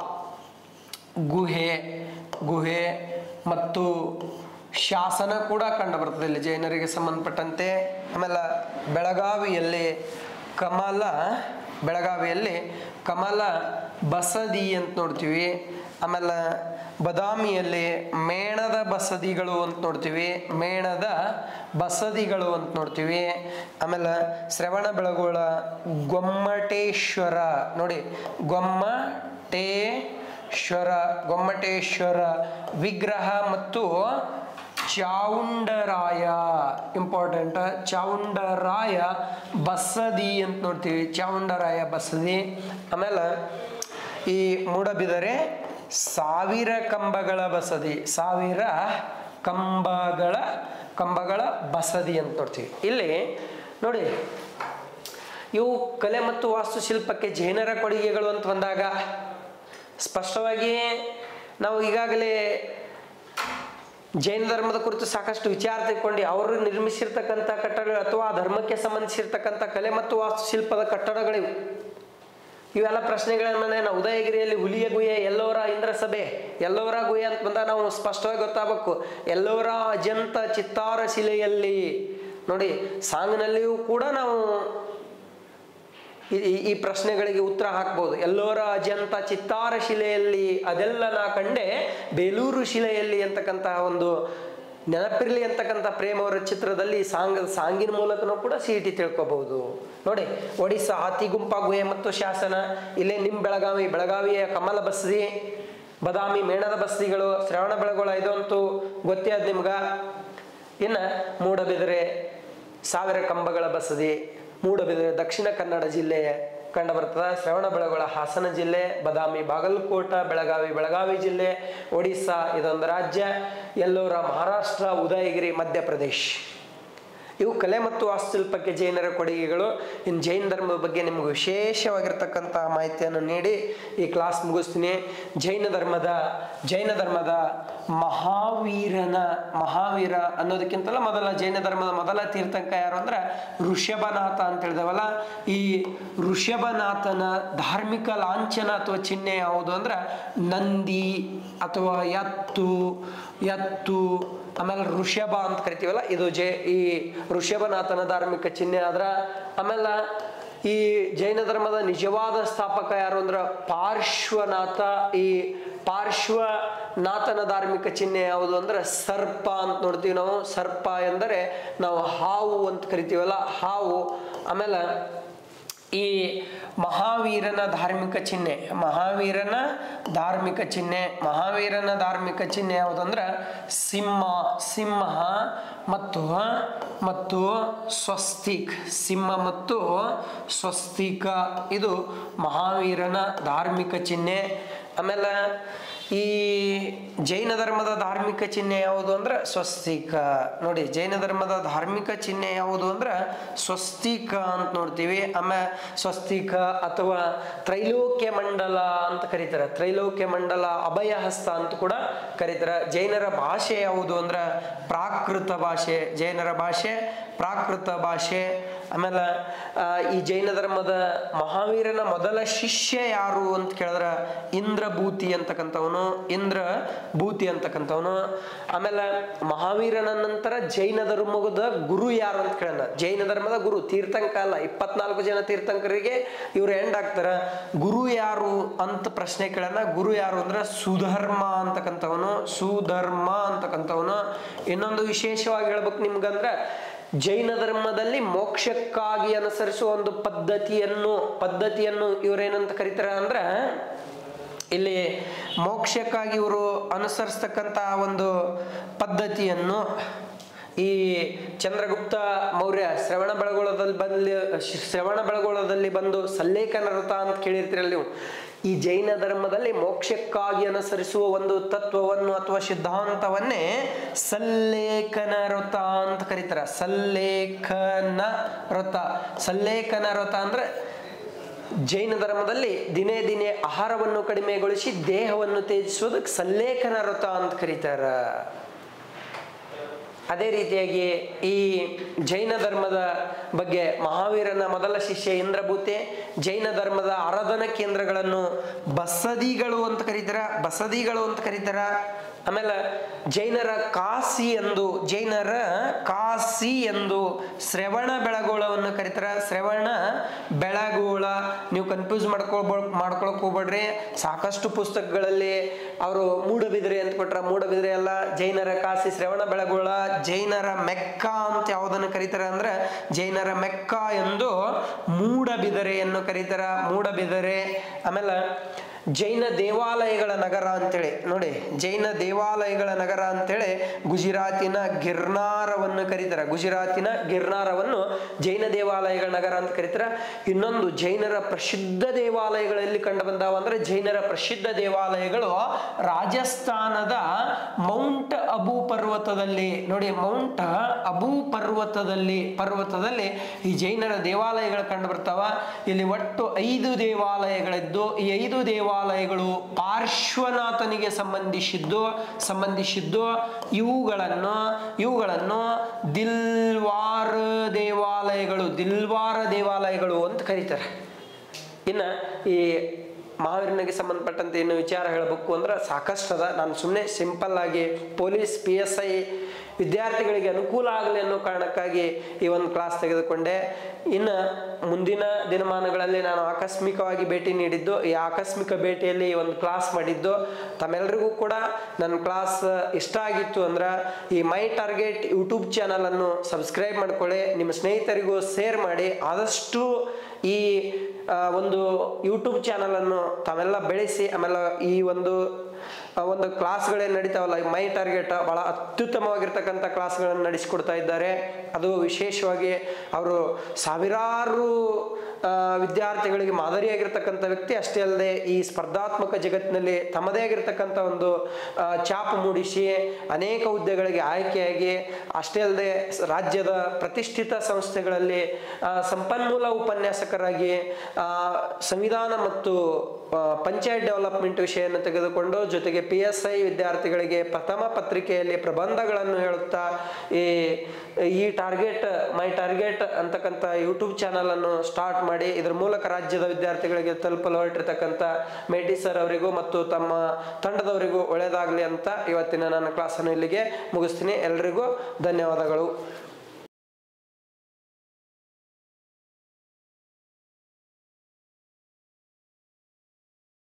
ಗುಹೆ ಗುಹೆ ಮತ್ತು ಶಾಸನ ಕೂಡ ಕಂಡು ಬರ್ತದೆ ಇಲ್ಲಿ ಜೈನರಿಗೆ ಸಂಬಂಧಪಟ್ಟಂತೆ ಆಮೇಲೆ ಬೆಳಗಾವಿಯಲ್ಲಿ ಕಮಲ ಬೆಳಗಾವಿಯಲ್ಲಿ ಕಮಲ ಬಸದಿ ಅಂತ ನೋಡ್ತೀವಿ ಆಮೇಲೆ ಬದಾಮಿಯಲ್ಲಿ ಮೇಣದ ಬಸದಿಗಳು ಅಂತ ನೋಡ್ತೀವಿ ಮೇಣದ ಬಸದಿಗಳು ಅಂತ ನೋಡ್ತೀವಿ ಆಮೇಲೆ ಶ್ರವಣ ಬೆಳಗೊಳ ಗೊಮ್ಮಟೇಶ್ವರ ನೋಡಿ ಗೊಮ್ಮಟೇಶ್ವರ ಗೊಮ್ಮಟೇಶ್ವರ ವಿಗ್ರಹ ಮತ್ತು ಚಾವುಂಡರಾಯ ಇಂಪಾರ್ಟೆಂಟ್ ಚಾವುಂಡರಾಯ ಬಸದಿ ಅಂತ ನೋಡ್ತೀವಿ ಚಾವುಂಡರಾಯ ಬಸದಿ ಆಮೇಲೆ ಈ ಮೂಡಬಿದರೆ ಸಾವಿರ ಕಂಬಗಳ ಬಸದಿ ಸಾವಿರ ಕಂಬಗಳ ಕಂಬಗಳ ಬಸದಿ ಅಂತ ನೋಡ್ತೀವಿ ಇಲ್ಲಿ ನೋಡಿ ಇವು ಕಲೆ ಮತ್ತು ವಾಸ್ತುಶಿಲ್ಪಕ್ಕೆ ಜೈನರ ಕೊಡುಗೆಗಳು ಅಂತ ಬಂದಾಗ ಸ್ಪಷ್ಟವಾಗಿ ನಾವು ಈಗಾಗಲೇ ಜೈನ ಧರ್ಮದ ಕುರಿತು ಸಾಕಷ್ಟು ವಿಚಾರ ತಿಳ್ಕೊಂಡು ಅವರು ನಿರ್ಮಿಸಿರ್ತಕ್ಕಂಥ ಕಟ್ಟಡಗಳು ಅಥವಾ ಆ ಧರ್ಮಕ್ಕೆ ಸಂಬಂಧಿಸಿರ್ತಕ್ಕಂಥ ಕಲೆ ಮತ್ತು ವಾಸ್ತುಶಿಲ್ಪದ ಕಟ್ಟಡಗಳಿವು ಇವೆಲ್ಲ ಪ್ರಶ್ನೆಗಳನ್ನ ನಾವು ಉದಯಗಿರಿಯಲ್ಲಿ ಹುಲಿಯ ಗುಹೆ ಎಲ್ಲವರ ಇಂದ್ರ ಸಭೆ ಎಲ್ಲವರ ಗುಹೆ ಅಂತ ಬಂದಾಗ ನಾವು ಸ್ಪಷ್ಟವಾಗಿ ಗೊತ್ತಾಗಬೇಕು ಎಲ್ಲವರ ಅಜಂತ ಚಿತ್ತಾರ ಶಿಲೆಯಲ್ಲಿ ನೋಡಿ ಸಾಂಗ್ನಲ್ಲಿಯೂ ಕೂಡ ನಾವು ಈ- ಈ- ಈ ಪ್ರಶ್ನೆಗಳಿಗೆ ಉತ್ತರ ಹಾಕ್ಬೋದು ಎಲ್ಲೋರ ಅಜಂತ ಚಿತ್ತಾರ ಶಿಲೆಯಲ್ಲಿ ಅದೆಲ್ಲ ನಾ ಕಂಡೆ ಬೇಲೂರು ಶಿಲೆಯಲ್ಲಿ ಅಂತಕ್ಕಂತಹ ಒಂದು ನೆನಪಿರ್ಲಿ ಅಂತಕ್ಕಂಥ ಪ್ರೇಮ್ ಅವರ ಚಿತ್ರದಲ್ಲಿ ಸಾಂಗ್ ಸಾಂಗಿನ ಮೂಲಕನೂ ಕೂಡ ಸಿ ಟಿ ತಿಳ್ಕೊಬಹುದು ನೋಡಿ ಒಡಿಸ್ಸಾ ಹಾತಿಗುಂಪ ಗುಹೆ ಮತ್ತು ಶಾಸನ ಇಲ್ಲೇ ನಿಮ್ ಬೆಳಗಾವಿ ಬೆಳಗಾವಿಯ ಕಮಲ ಬಸ್ದಿ ಬದಾಮಿ ಮೇಣದ ಬಸ್ದಿಗಳು ಶ್ರವಣ ಬೆಳಗೊಳ ಇದು ಅಂತೂ ಗೊತ್ತೇ ಅದ್ ನಿಮ್ಗ ಇನ್ನ ಮೂಡಬಿದರೆ ಸಾವಿರ ಕಂಬಗಳ ಬಸದಿ ಮೂಡಬಿದರೆ ದಕ್ಷಿಣ ಕನ್ನಡ ಜಿಲ್ಲೆ ಕಂಡು ಬರ್ತದ ಶ್ರವಣ ಬೆಳಗೊಳ ಹಾಸನ ಜಿಲ್ಲೆ ಬದಾಮಿ ಬಾಗಲಕೋಟ ಬೆಳಗಾವಿ ಬೆಳಗಾವಿ ಜಿಲ್ಲೆ ಒಡಿಸ್ಸಾ ಇದೊಂದು ರಾಜ್ಯ ಎಲ್ಲೋರ ಮಹಾರಾಷ್ಟ್ರ ಉದಯಗಿರಿ ಮಧ್ಯಪ್ರದೇಶ್ ಇವು ಕಲೆ ಮತ್ತು ವಾಸ್ತುಶಿಲ್ಪಕ್ಕೆ ಜೈನರ ಕೊಡುಗೆಗಳು ಇನ್ನು ಜೈನ ಧರ್ಮದ ಬಗ್ಗೆ ನಿಮ್ಗೆ ವಿಶೇಷವಾಗಿರ್ತಕ್ಕಂಥ ಮಾಹಿತಿಯನ್ನು ನೀಡಿ ಈ ಕ್ಲಾಸ್ ಮುಗಿಸ್ತೀನಿ ಜೈನ ಧರ್ಮದ ಜೈನ ಧರ್ಮದ ಮಹಾವೀರನ ಮಹಾವೀರ ಅನ್ನೋದಕ್ಕಿಂತಲೂ ಮೊದಲ ಜೈನ ಧರ್ಮದ ಮೊದಲ ತೀರ್ಥಂಕ ಯಾರು ಅಂದ್ರೆ ಋಷಭನಾಥ ಅಂತ ಹೇಳಿದವಲ್ಲ ಈ ಋಷಭನಾಥನ ಧಾರ್ಮಿಕ ಲಾಂಛನ ಅಥವಾ ಚಿಹ್ನೆ ಯಾವುದು ಅಂದ್ರೆ ನಂದಿ ಅಥವಾ ಎತ್ತು ಎತ್ತು ಆಮೇಲೆ ಋಷಭ ಅಂತ ಕರಿತೀವಲ್ಲ ಇದು ಜೈ ಈ ಋಷಭನಾಥನ ಧಾರ್ಮಿಕ ಚಿಹ್ನೆ ಆದ್ರ ಆಮೇಲೆ ಈ ಜೈನ ಧರ್ಮದ ನಿಜವಾದ ಸ್ಥಾಪಕ ಯಾರು ಅಂದ್ರೆ ಪಾರ್ಶ್ವನಾಥ ಈ ಪಾರ್ಶ್ವನಾಥನ ಧಾರ್ಮಿಕ ಚಿಹ್ನೆ ಯಾವುದು ಅಂದ್ರೆ ಸರ್ಪ ಅಂತ ನೋಡ್ತೀವಿ ನಾವು ಸರ್ಪ ಎಂದರೆ ನಾವು ಹಾವು ಅಂತ ಕರಿತೀವಲ್ಲ ಹಾವು ಆಮೇಲೆ ಈ ಮಹಾವೀರನ ಧಾರ್ಮಿಕ ಚಿಹ್ನೆ ಮಹಾವೀರನ ಧಾರ್ಮಿಕ ಚಿಹ್ನೆ ಮಹಾವೀರನ ಧಾರ್ಮಿಕ ಚಿಹ್ನೆ ಯಾವುದಂದ್ರೆ ಸಿಂಹ ಸಿಂಹ ಮತ್ತು ಮತ್ತು ಸ್ವಸ್ತಿಕ್ ಸಿಂಹ ಮತ್ತು ಸ್ವಸ್ತಿಕ ಇದು ಮಹಾವೀರನ ಧಾರ್ಮಿಕ ಚಿಹ್ನೆ ಆಮೇಲೆ ಈ ಜೈನ ಧರ್ಮದ ಧಾರ್ಮಿಕ ಚಿಹ್ನೆ ಯಾವುದು ಅಂದ್ರೆ ಸ್ವಸ್ತಿಕ ನೋಡಿ ಜೈನ ಧರ್ಮದ ಧಾರ್ಮಿಕ ಚಿಹ್ನೆ ಯಾವುದು ಅಂದ್ರೆ ಸ್ವಸ್ತಿಕ ಅಂತ ನೋಡ್ತೀವಿ ಆಮೇಲೆ ಸ್ವಸ್ತಿಕ ಅಥವಾ ತ್ರೈಲೋಕ್ಯ ಮಂಡಲ ಅಂತ ಕರೀತಾರೆ ತ್ರೈಲೋಕ್ಯ ಮಂಡಲ ಅಭಯ ಹಸ್ತ ಅಂತ ಕೂಡ ಕರೀತಾರೆ ಜೈನರ ಭಾಷೆ ಯಾವುದು ಅಂದ್ರೆ ಪ್ರಾಕೃತ ಭಾಷೆ ಜೈನರ ಭಾಷೆ ಪ್ರಾಕೃತ ಭಾಷೆ ಆಮೇಲೆ ಆ, ಈ ಜೈನ ಧರ್ಮದ ಮಹಾವೀರನ ಮೊದಲ ಶಿಷ್ಯ ಯಾರು ಅಂತ ಕೇಳಿದ್ರ ಇಂದ್ರಭೂತಿ ಅಂತಕ್ಕಂಥವನು ಇಂದ್ರ ಭೂತಿ ಅಂತಕ್ಕಂಥವನು ಆಮೇಲೆ ಮಹಾವೀರನ ನಂತರ ಜೈನ ಧರ್ಮದ ಗುರು ಯಾರು ಅಂತ ಕೇಳೋಣ ಜೈನ ಧರ್ಮದ ಗುರು ತೀರ್ಥಂಕ ಅಲ್ಲ ಇಪ್ಪತ್ನಾಲ್ಕು ಜನ ತೀರ್ಥಂಕರಿಗೆ ಇವ್ರು ಎಂಡ್ ಆಗ್ತಾರ ಗುರು ಯಾರು ಅಂತ ಪ್ರಶ್ನೆ ಕೇಳೋಣ ಗುರು ಯಾರು ಅಂದ್ರೆ ಸುಧರ್ಮ ಅಂತಕ್ಕಂಥವನು ಸುಧರ್ಮ ಅಂತಕ್ಕಂಥವನು ಇನ್ನೊಂದು ವಿಶೇಷವಾಗಿ ಹೇಳ್ಬೇಕು ನಿಮ್ಗಂದ್ರೆ ಜೈನ ಧರ್ಮದಲ್ಲಿ ಮೋಕ್ಷಕ್ಕಾಗಿ ಅನುಸರಿಸುವ ಒಂದು ಪದ್ಧತಿಯನ್ನು ಪದ್ಧತಿಯನ್ನು ಇವ್ರೇನಂತ ಕರೀತಾರ ಅಂದ್ರ ಇಲ್ಲಿ ಮೋಕ್ಷಕ್ಕಾಗಿ ಇವರು ಅನುಸರಿಸ್ತಕ್ಕಂಥ ಒಂದು ಪದ್ಧತಿಯನ್ನು ಈ ಚಂದ್ರಗುಪ್ತ ಮೌರ್ಯ ಶ್ರವಣ ಬೆಳಗೊಳದಲ್ಲಿ ಬಂದು ಶ್ರವಣ ಬೆಳಗೊಳದಲ್ಲಿ ಬಂದು ಸಲ್ಲೇಖನ ವ್ರತ ಅಂತ ಕೇಳಿರ್ತೀರಲ್ಲ ನೀವು ಈ ಜೈನ ಧರ್ಮದಲ್ಲಿ ಮೋಕ್ಷಕ್ಕಾಗಿ ಅನುಸರಿಸುವ ಒಂದು ತತ್ವವನ್ನು ಅಥವಾ ಸಿದ್ಧಾಂತವನ್ನೇ ಸಲ್ಲೇಖನ ವ್ರತ ಅಂತ ಕರೀತಾರೆ ಸಲ್ಲೇಖನ ವ್ರತ ಸಲ್ಲೇಖನ ವ್ರತ ಅಂದ್ರೆ ಜೈನ ಧರ್ಮದಲ್ಲಿ ದಿನೇ ದಿನೇ ಆಹಾರವನ್ನು ಕಡಿಮೆಗೊಳಿಸಿ ದೇಹವನ್ನು ತೇಜಿಸುವುದಕ್ಕೆ ಸಲ್ಲೇಖನ ವ್ರತ ಅಂತ ಕರೀತಾರ ಅದೇ ರೀತಿಯಾಗಿ ಈ ಜೈನ ಧರ್ಮದ ಬಗ್ಗೆ ಮಹಾವೀರನ ಮೊದಲ ಶಿಷ್ಯ ಇಂದ್ರಭೂತೆ ಜೈನ ಧರ್ಮದ ಆರಾಧನಾ ಕೇಂದ್ರಗಳನ್ನು ಬಸದಿಗಳು ಅಂತ ಕರೀತಾರ ಬಸದಿಗಳು ಅಂತ ಕರೀತಾರ ಆಮೇಲೆ ಜೈನರ ಕಾಸಿ ಎಂದು ಜೈನರ ಕಾಸಿ ಎಂದು ಶ್ರವಣ ಬೆಳಗೋಳವನ್ನು ಕರೀತಾರ ಶ್ರವಣ ಬೆಳಗೋಳ ನೀವು ಕನ್ಫ್ಯೂಸ್ ಮಾಡ್ಕೊಳ್ಬೋ ಮಾಡ್ಕೊಳಕ್ ಹೋಗ್ಬೇಡ್ರಿ ಸಾಕಷ್ಟು ಪುಸ್ತಕಗಳಲ್ಲಿ ಅವರು ಮೂಡಬಿದ್ರೆ ಅಂತ ಕೊಟ್ರ ಮೂಡಬಿದ್ರೆ ಎಲ್ಲ ಜೈನರ ಕಾಸಿ ಶ್ರವಣ ಬೆಳಗೋಳ ಜೈನರ ಮೆಕ್ಕ ಅಂತ ಯಾವುದನ್ನು ಕರೀತಾರೆ ಅಂದ್ರೆ ಜೈನರ ಮೆಕ್ಕ ಎಂದು ಮೂಡಬಿದರೆಯನ್ನು ಕರೀತಾರ ಮೂಡಬಿದರೆ ಆಮೇಲೆ ಜೈನ ದೇವಾಲಯಗಳ ನಗರ ಅಂತೇಳಿ ನೋಡಿ ಜೈನ ದೇವಾಲಯಗಳ ನಗರ ಅಂತೇಳಿ ಗುಜರಾತಿನ ಗಿರ್ನಾರವನ್ನು ಕರೀತಾರೆ ಗುಜರಾತಿನ ಗಿರ್ನಾರವನ್ನು ಜೈನ ದೇವಾಲಯಗಳ ನಗರ ಅಂತ ಕರೀತಾರೆ ಇನ್ನೊಂದು ಜೈನರ ಪ್ರಸಿದ್ಧ ದೇವಾಲಯಗಳಲ್ಲಿ ಕಂಡು ಬಂದಾವ ಅಂದ್ರೆ ಜೈನರ ಪ್ರಸಿದ್ಧ ದೇವಾಲಯಗಳು ರಾಜಸ್ಥಾನದ ಮೌಂಟ್ ಅಬು ಪರ್ವತದಲ್ಲಿ ನೋಡಿ ಮೌಂಟ್ ಅಬು ಪರ್ವತದಲ್ಲಿ ಪರ್ವತದಲ್ಲಿ ಈ ಜೈನರ ದೇವಾಲಯಗಳು ಕಂಡು ಬರ್ತಾವ ಇಲ್ಲಿ ಒಟ್ಟು ಐದು ದೇವಾಲಯಗಳಿದ್ದು ಈ ಐದು ದೇವಾಲಯಗಳು ಪಾರ್ಶ್ವನಾಥನಿಗೆ ಸಂಬಂಧಿಸಿದ್ದು ಸಂಬಂಧಿಸಿದ್ದು ಇವುಗಳನ್ನು ಇವುಗಳನ್ನು ದಿಲ್ವಾರ್ ದೇವಾಲಯಗಳು ದಿಲ್ವಾರ ದೇವಾಲಯಗಳು ಅಂತ ಕರೀತಾರೆ ಇನ್ನು ಈ ಮಹಾವೀರನಿಗೆ ಸಂಬಂಧಪಟ್ಟಂತೆ ಏನು ವಿಚಾರ ಹೇಳಬೇಕು ಅಂದ್ರೆ ಸಾಕಷ್ಟು ಅದ ನಾನು ಸುಮ್ಮನೆ ಸಿಂಪಲ್ ಆಗಿ ಪೊಲೀಸ್ ಪಿ ಎಸ್ ಐ ವಿದ್ಯಾರ್ಥಿಗಳಿಗೆ ಅನುಕೂಲ ಆಗಲಿ ಅನ್ನೋ ಕಾರಣಕ್ಕಾಗಿ ಈ ಒಂದು ಕ್ಲಾಸ್ ತೆಗೆದುಕೊಂಡೆ ಇನ್ನು ಮುಂದಿನ ದಿನಮಾನಗಳಲ್ಲಿ ನಾನು ಆಕಸ್ಮಿಕವಾಗಿ ಭೇಟಿ ನೀಡಿದ್ದು ಈ ಆಕಸ್ಮಿಕ ಭೇಟಿಯಲ್ಲಿ ಈ ಒಂದು ಕ್ಲಾಸ್ ಮಾಡಿದ್ದು ತಮ್ಮೆಲ್ಲರಿಗೂ ಕೂಡ ನನ್ನ ಕ್ಲಾಸ್ ಇಷ್ಟ ಆಗಿತ್ತು ಅಂದ್ರೆ ಈ ಮೈ ಟಾರ್ಗೆಟ್ ಯೂಟ್ಯೂಬ್ ಚಾನಲನ್ನು ಸಬ್ಸ್ಕ್ರೈಬ್ ಮಾಡ್ಕೊಳ್ಳಿ ನಿಮ್ಮ ಸ್ನೇಹಿತರಿಗೂ ಶೇರ್ ಮಾಡಿ ಆದಷ್ಟು ಈ ಆ, ಒಂದು ಯೂಟ್ಯೂಬ್ ಚಾನಲನ್ನು ತಾವೆಲ್ಲ ಬೆಳೆಸಿ ಆಮೇಲೆ ಈ ಒಂದು ಆ, ಒಂದು ಕ್ಲಾಸ್ಗಳೇನು ನಡೀತಾವಲ್ಲ ಈ ಮೈ ಟಾರ್ಗೆಟ್ ಬಹಳ ಅತ್ಯುತ್ತಮವಾಗಿರ್ತಕ್ಕಂಥ ಕ್ಲಾಸ್ಗಳನ್ನು ನಡೆಸಿಕೊಡ್ತಾ ಇದ್ದಾರೆ ಅದು ವಿಶೇಷವಾಗಿ ಅವರು ಸಾವಿರಾರು ಆ, ವಿದ್ಯಾರ್ಥಿಗಳಿಗೆ ಮಾದರಿಯಾಗಿರ್ತಕ್ಕಂಥ ವ್ಯಕ್ತಿ ಅಷ್ಟೇ ಅಲ್ಲದೆ ಈ ಸ್ಪರ್ಧಾತ್ಮಕ ಜಗತ್ತಿನಲ್ಲಿ ತಮ್ಮದೇ ಆಗಿರ್ತಕ್ಕಂಥ ಒಂದು ಆ, ಛಾಪು ಮೂಡಿಸಿ ಅನೇಕ ಹುದ್ದೆಗಳಿಗೆ ಆಯ್ಕೆಯಾಗಿ ಅಷ್ಟೇ ಅಲ್ಲದೆ ಸ- ರಾಜ್ಯದ ಪ್ರತಿಷ್ಠಿತ ಸಂಸ್ಥೆಗಳಲ್ಲಿ ಆ, ಸಂಪನ್ಮೂಲ ಉಪನ್ಯಾಸಕರಾಗಿ ಆ, ಸಂವಿಧಾನ ಮತ್ತು ಆ, ಪಂಚಾಯತ್ ಡೆವಲಪ್ಮೆಂಟ್ ವಿಷಯವನ್ನು ತೆಗೆದುಕೊಂಡು ಜೊತೆಗೆ ಪಿ ಎಸ್ ಐ ವಿದ್ಯಾರ್ಥಿಗಳಿಗೆ ಪ್ರಥಮ ಪತ್ರಿಕೆಯಲ್ಲಿ ಪ್ರಬಂಧಗಳನ್ನು ಹೇಳುತ್ತಾ ಈ ಈ ಟಾರ್ಗೆಟ್ ಮೈ ಟಾರ್ಗೆಟ್ ಅಂತಕ್ಕಂಥ ಯೂಟ್ಯೂಬ್ ಚಾನಲ್ ಅನ್ನು ಸ್ಟಾರ್ಟ್ ಮಾಡಿ ಇದರ ಮೂಲಕ ರಾಜ್ಯದ ವಿದ್ಯಾರ್ಥಿಗಳಿಗೆ ತಲುಪಲು ಹೊರಟಿರ್ತಕ್ಕಂಥ ಮೇಟಿ ಸರ್ ಅವರಿಗೂ ಮತ್ತು ತಮ್ಮ ತಂಡದವರಿಗೂ ಒಳ್ಳೆಯದಾಗಲಿ ಅಂತ ಇವತ್ತಿನ ನನ್ನ ಕ್ಲಾಸನ್ನು ಇಲ್ಲಿಗೆ ಮುಗಿಸ್ತೀನಿ ಎಲ್ರಿಗೂ ಧನ್ಯವಾದಗಳು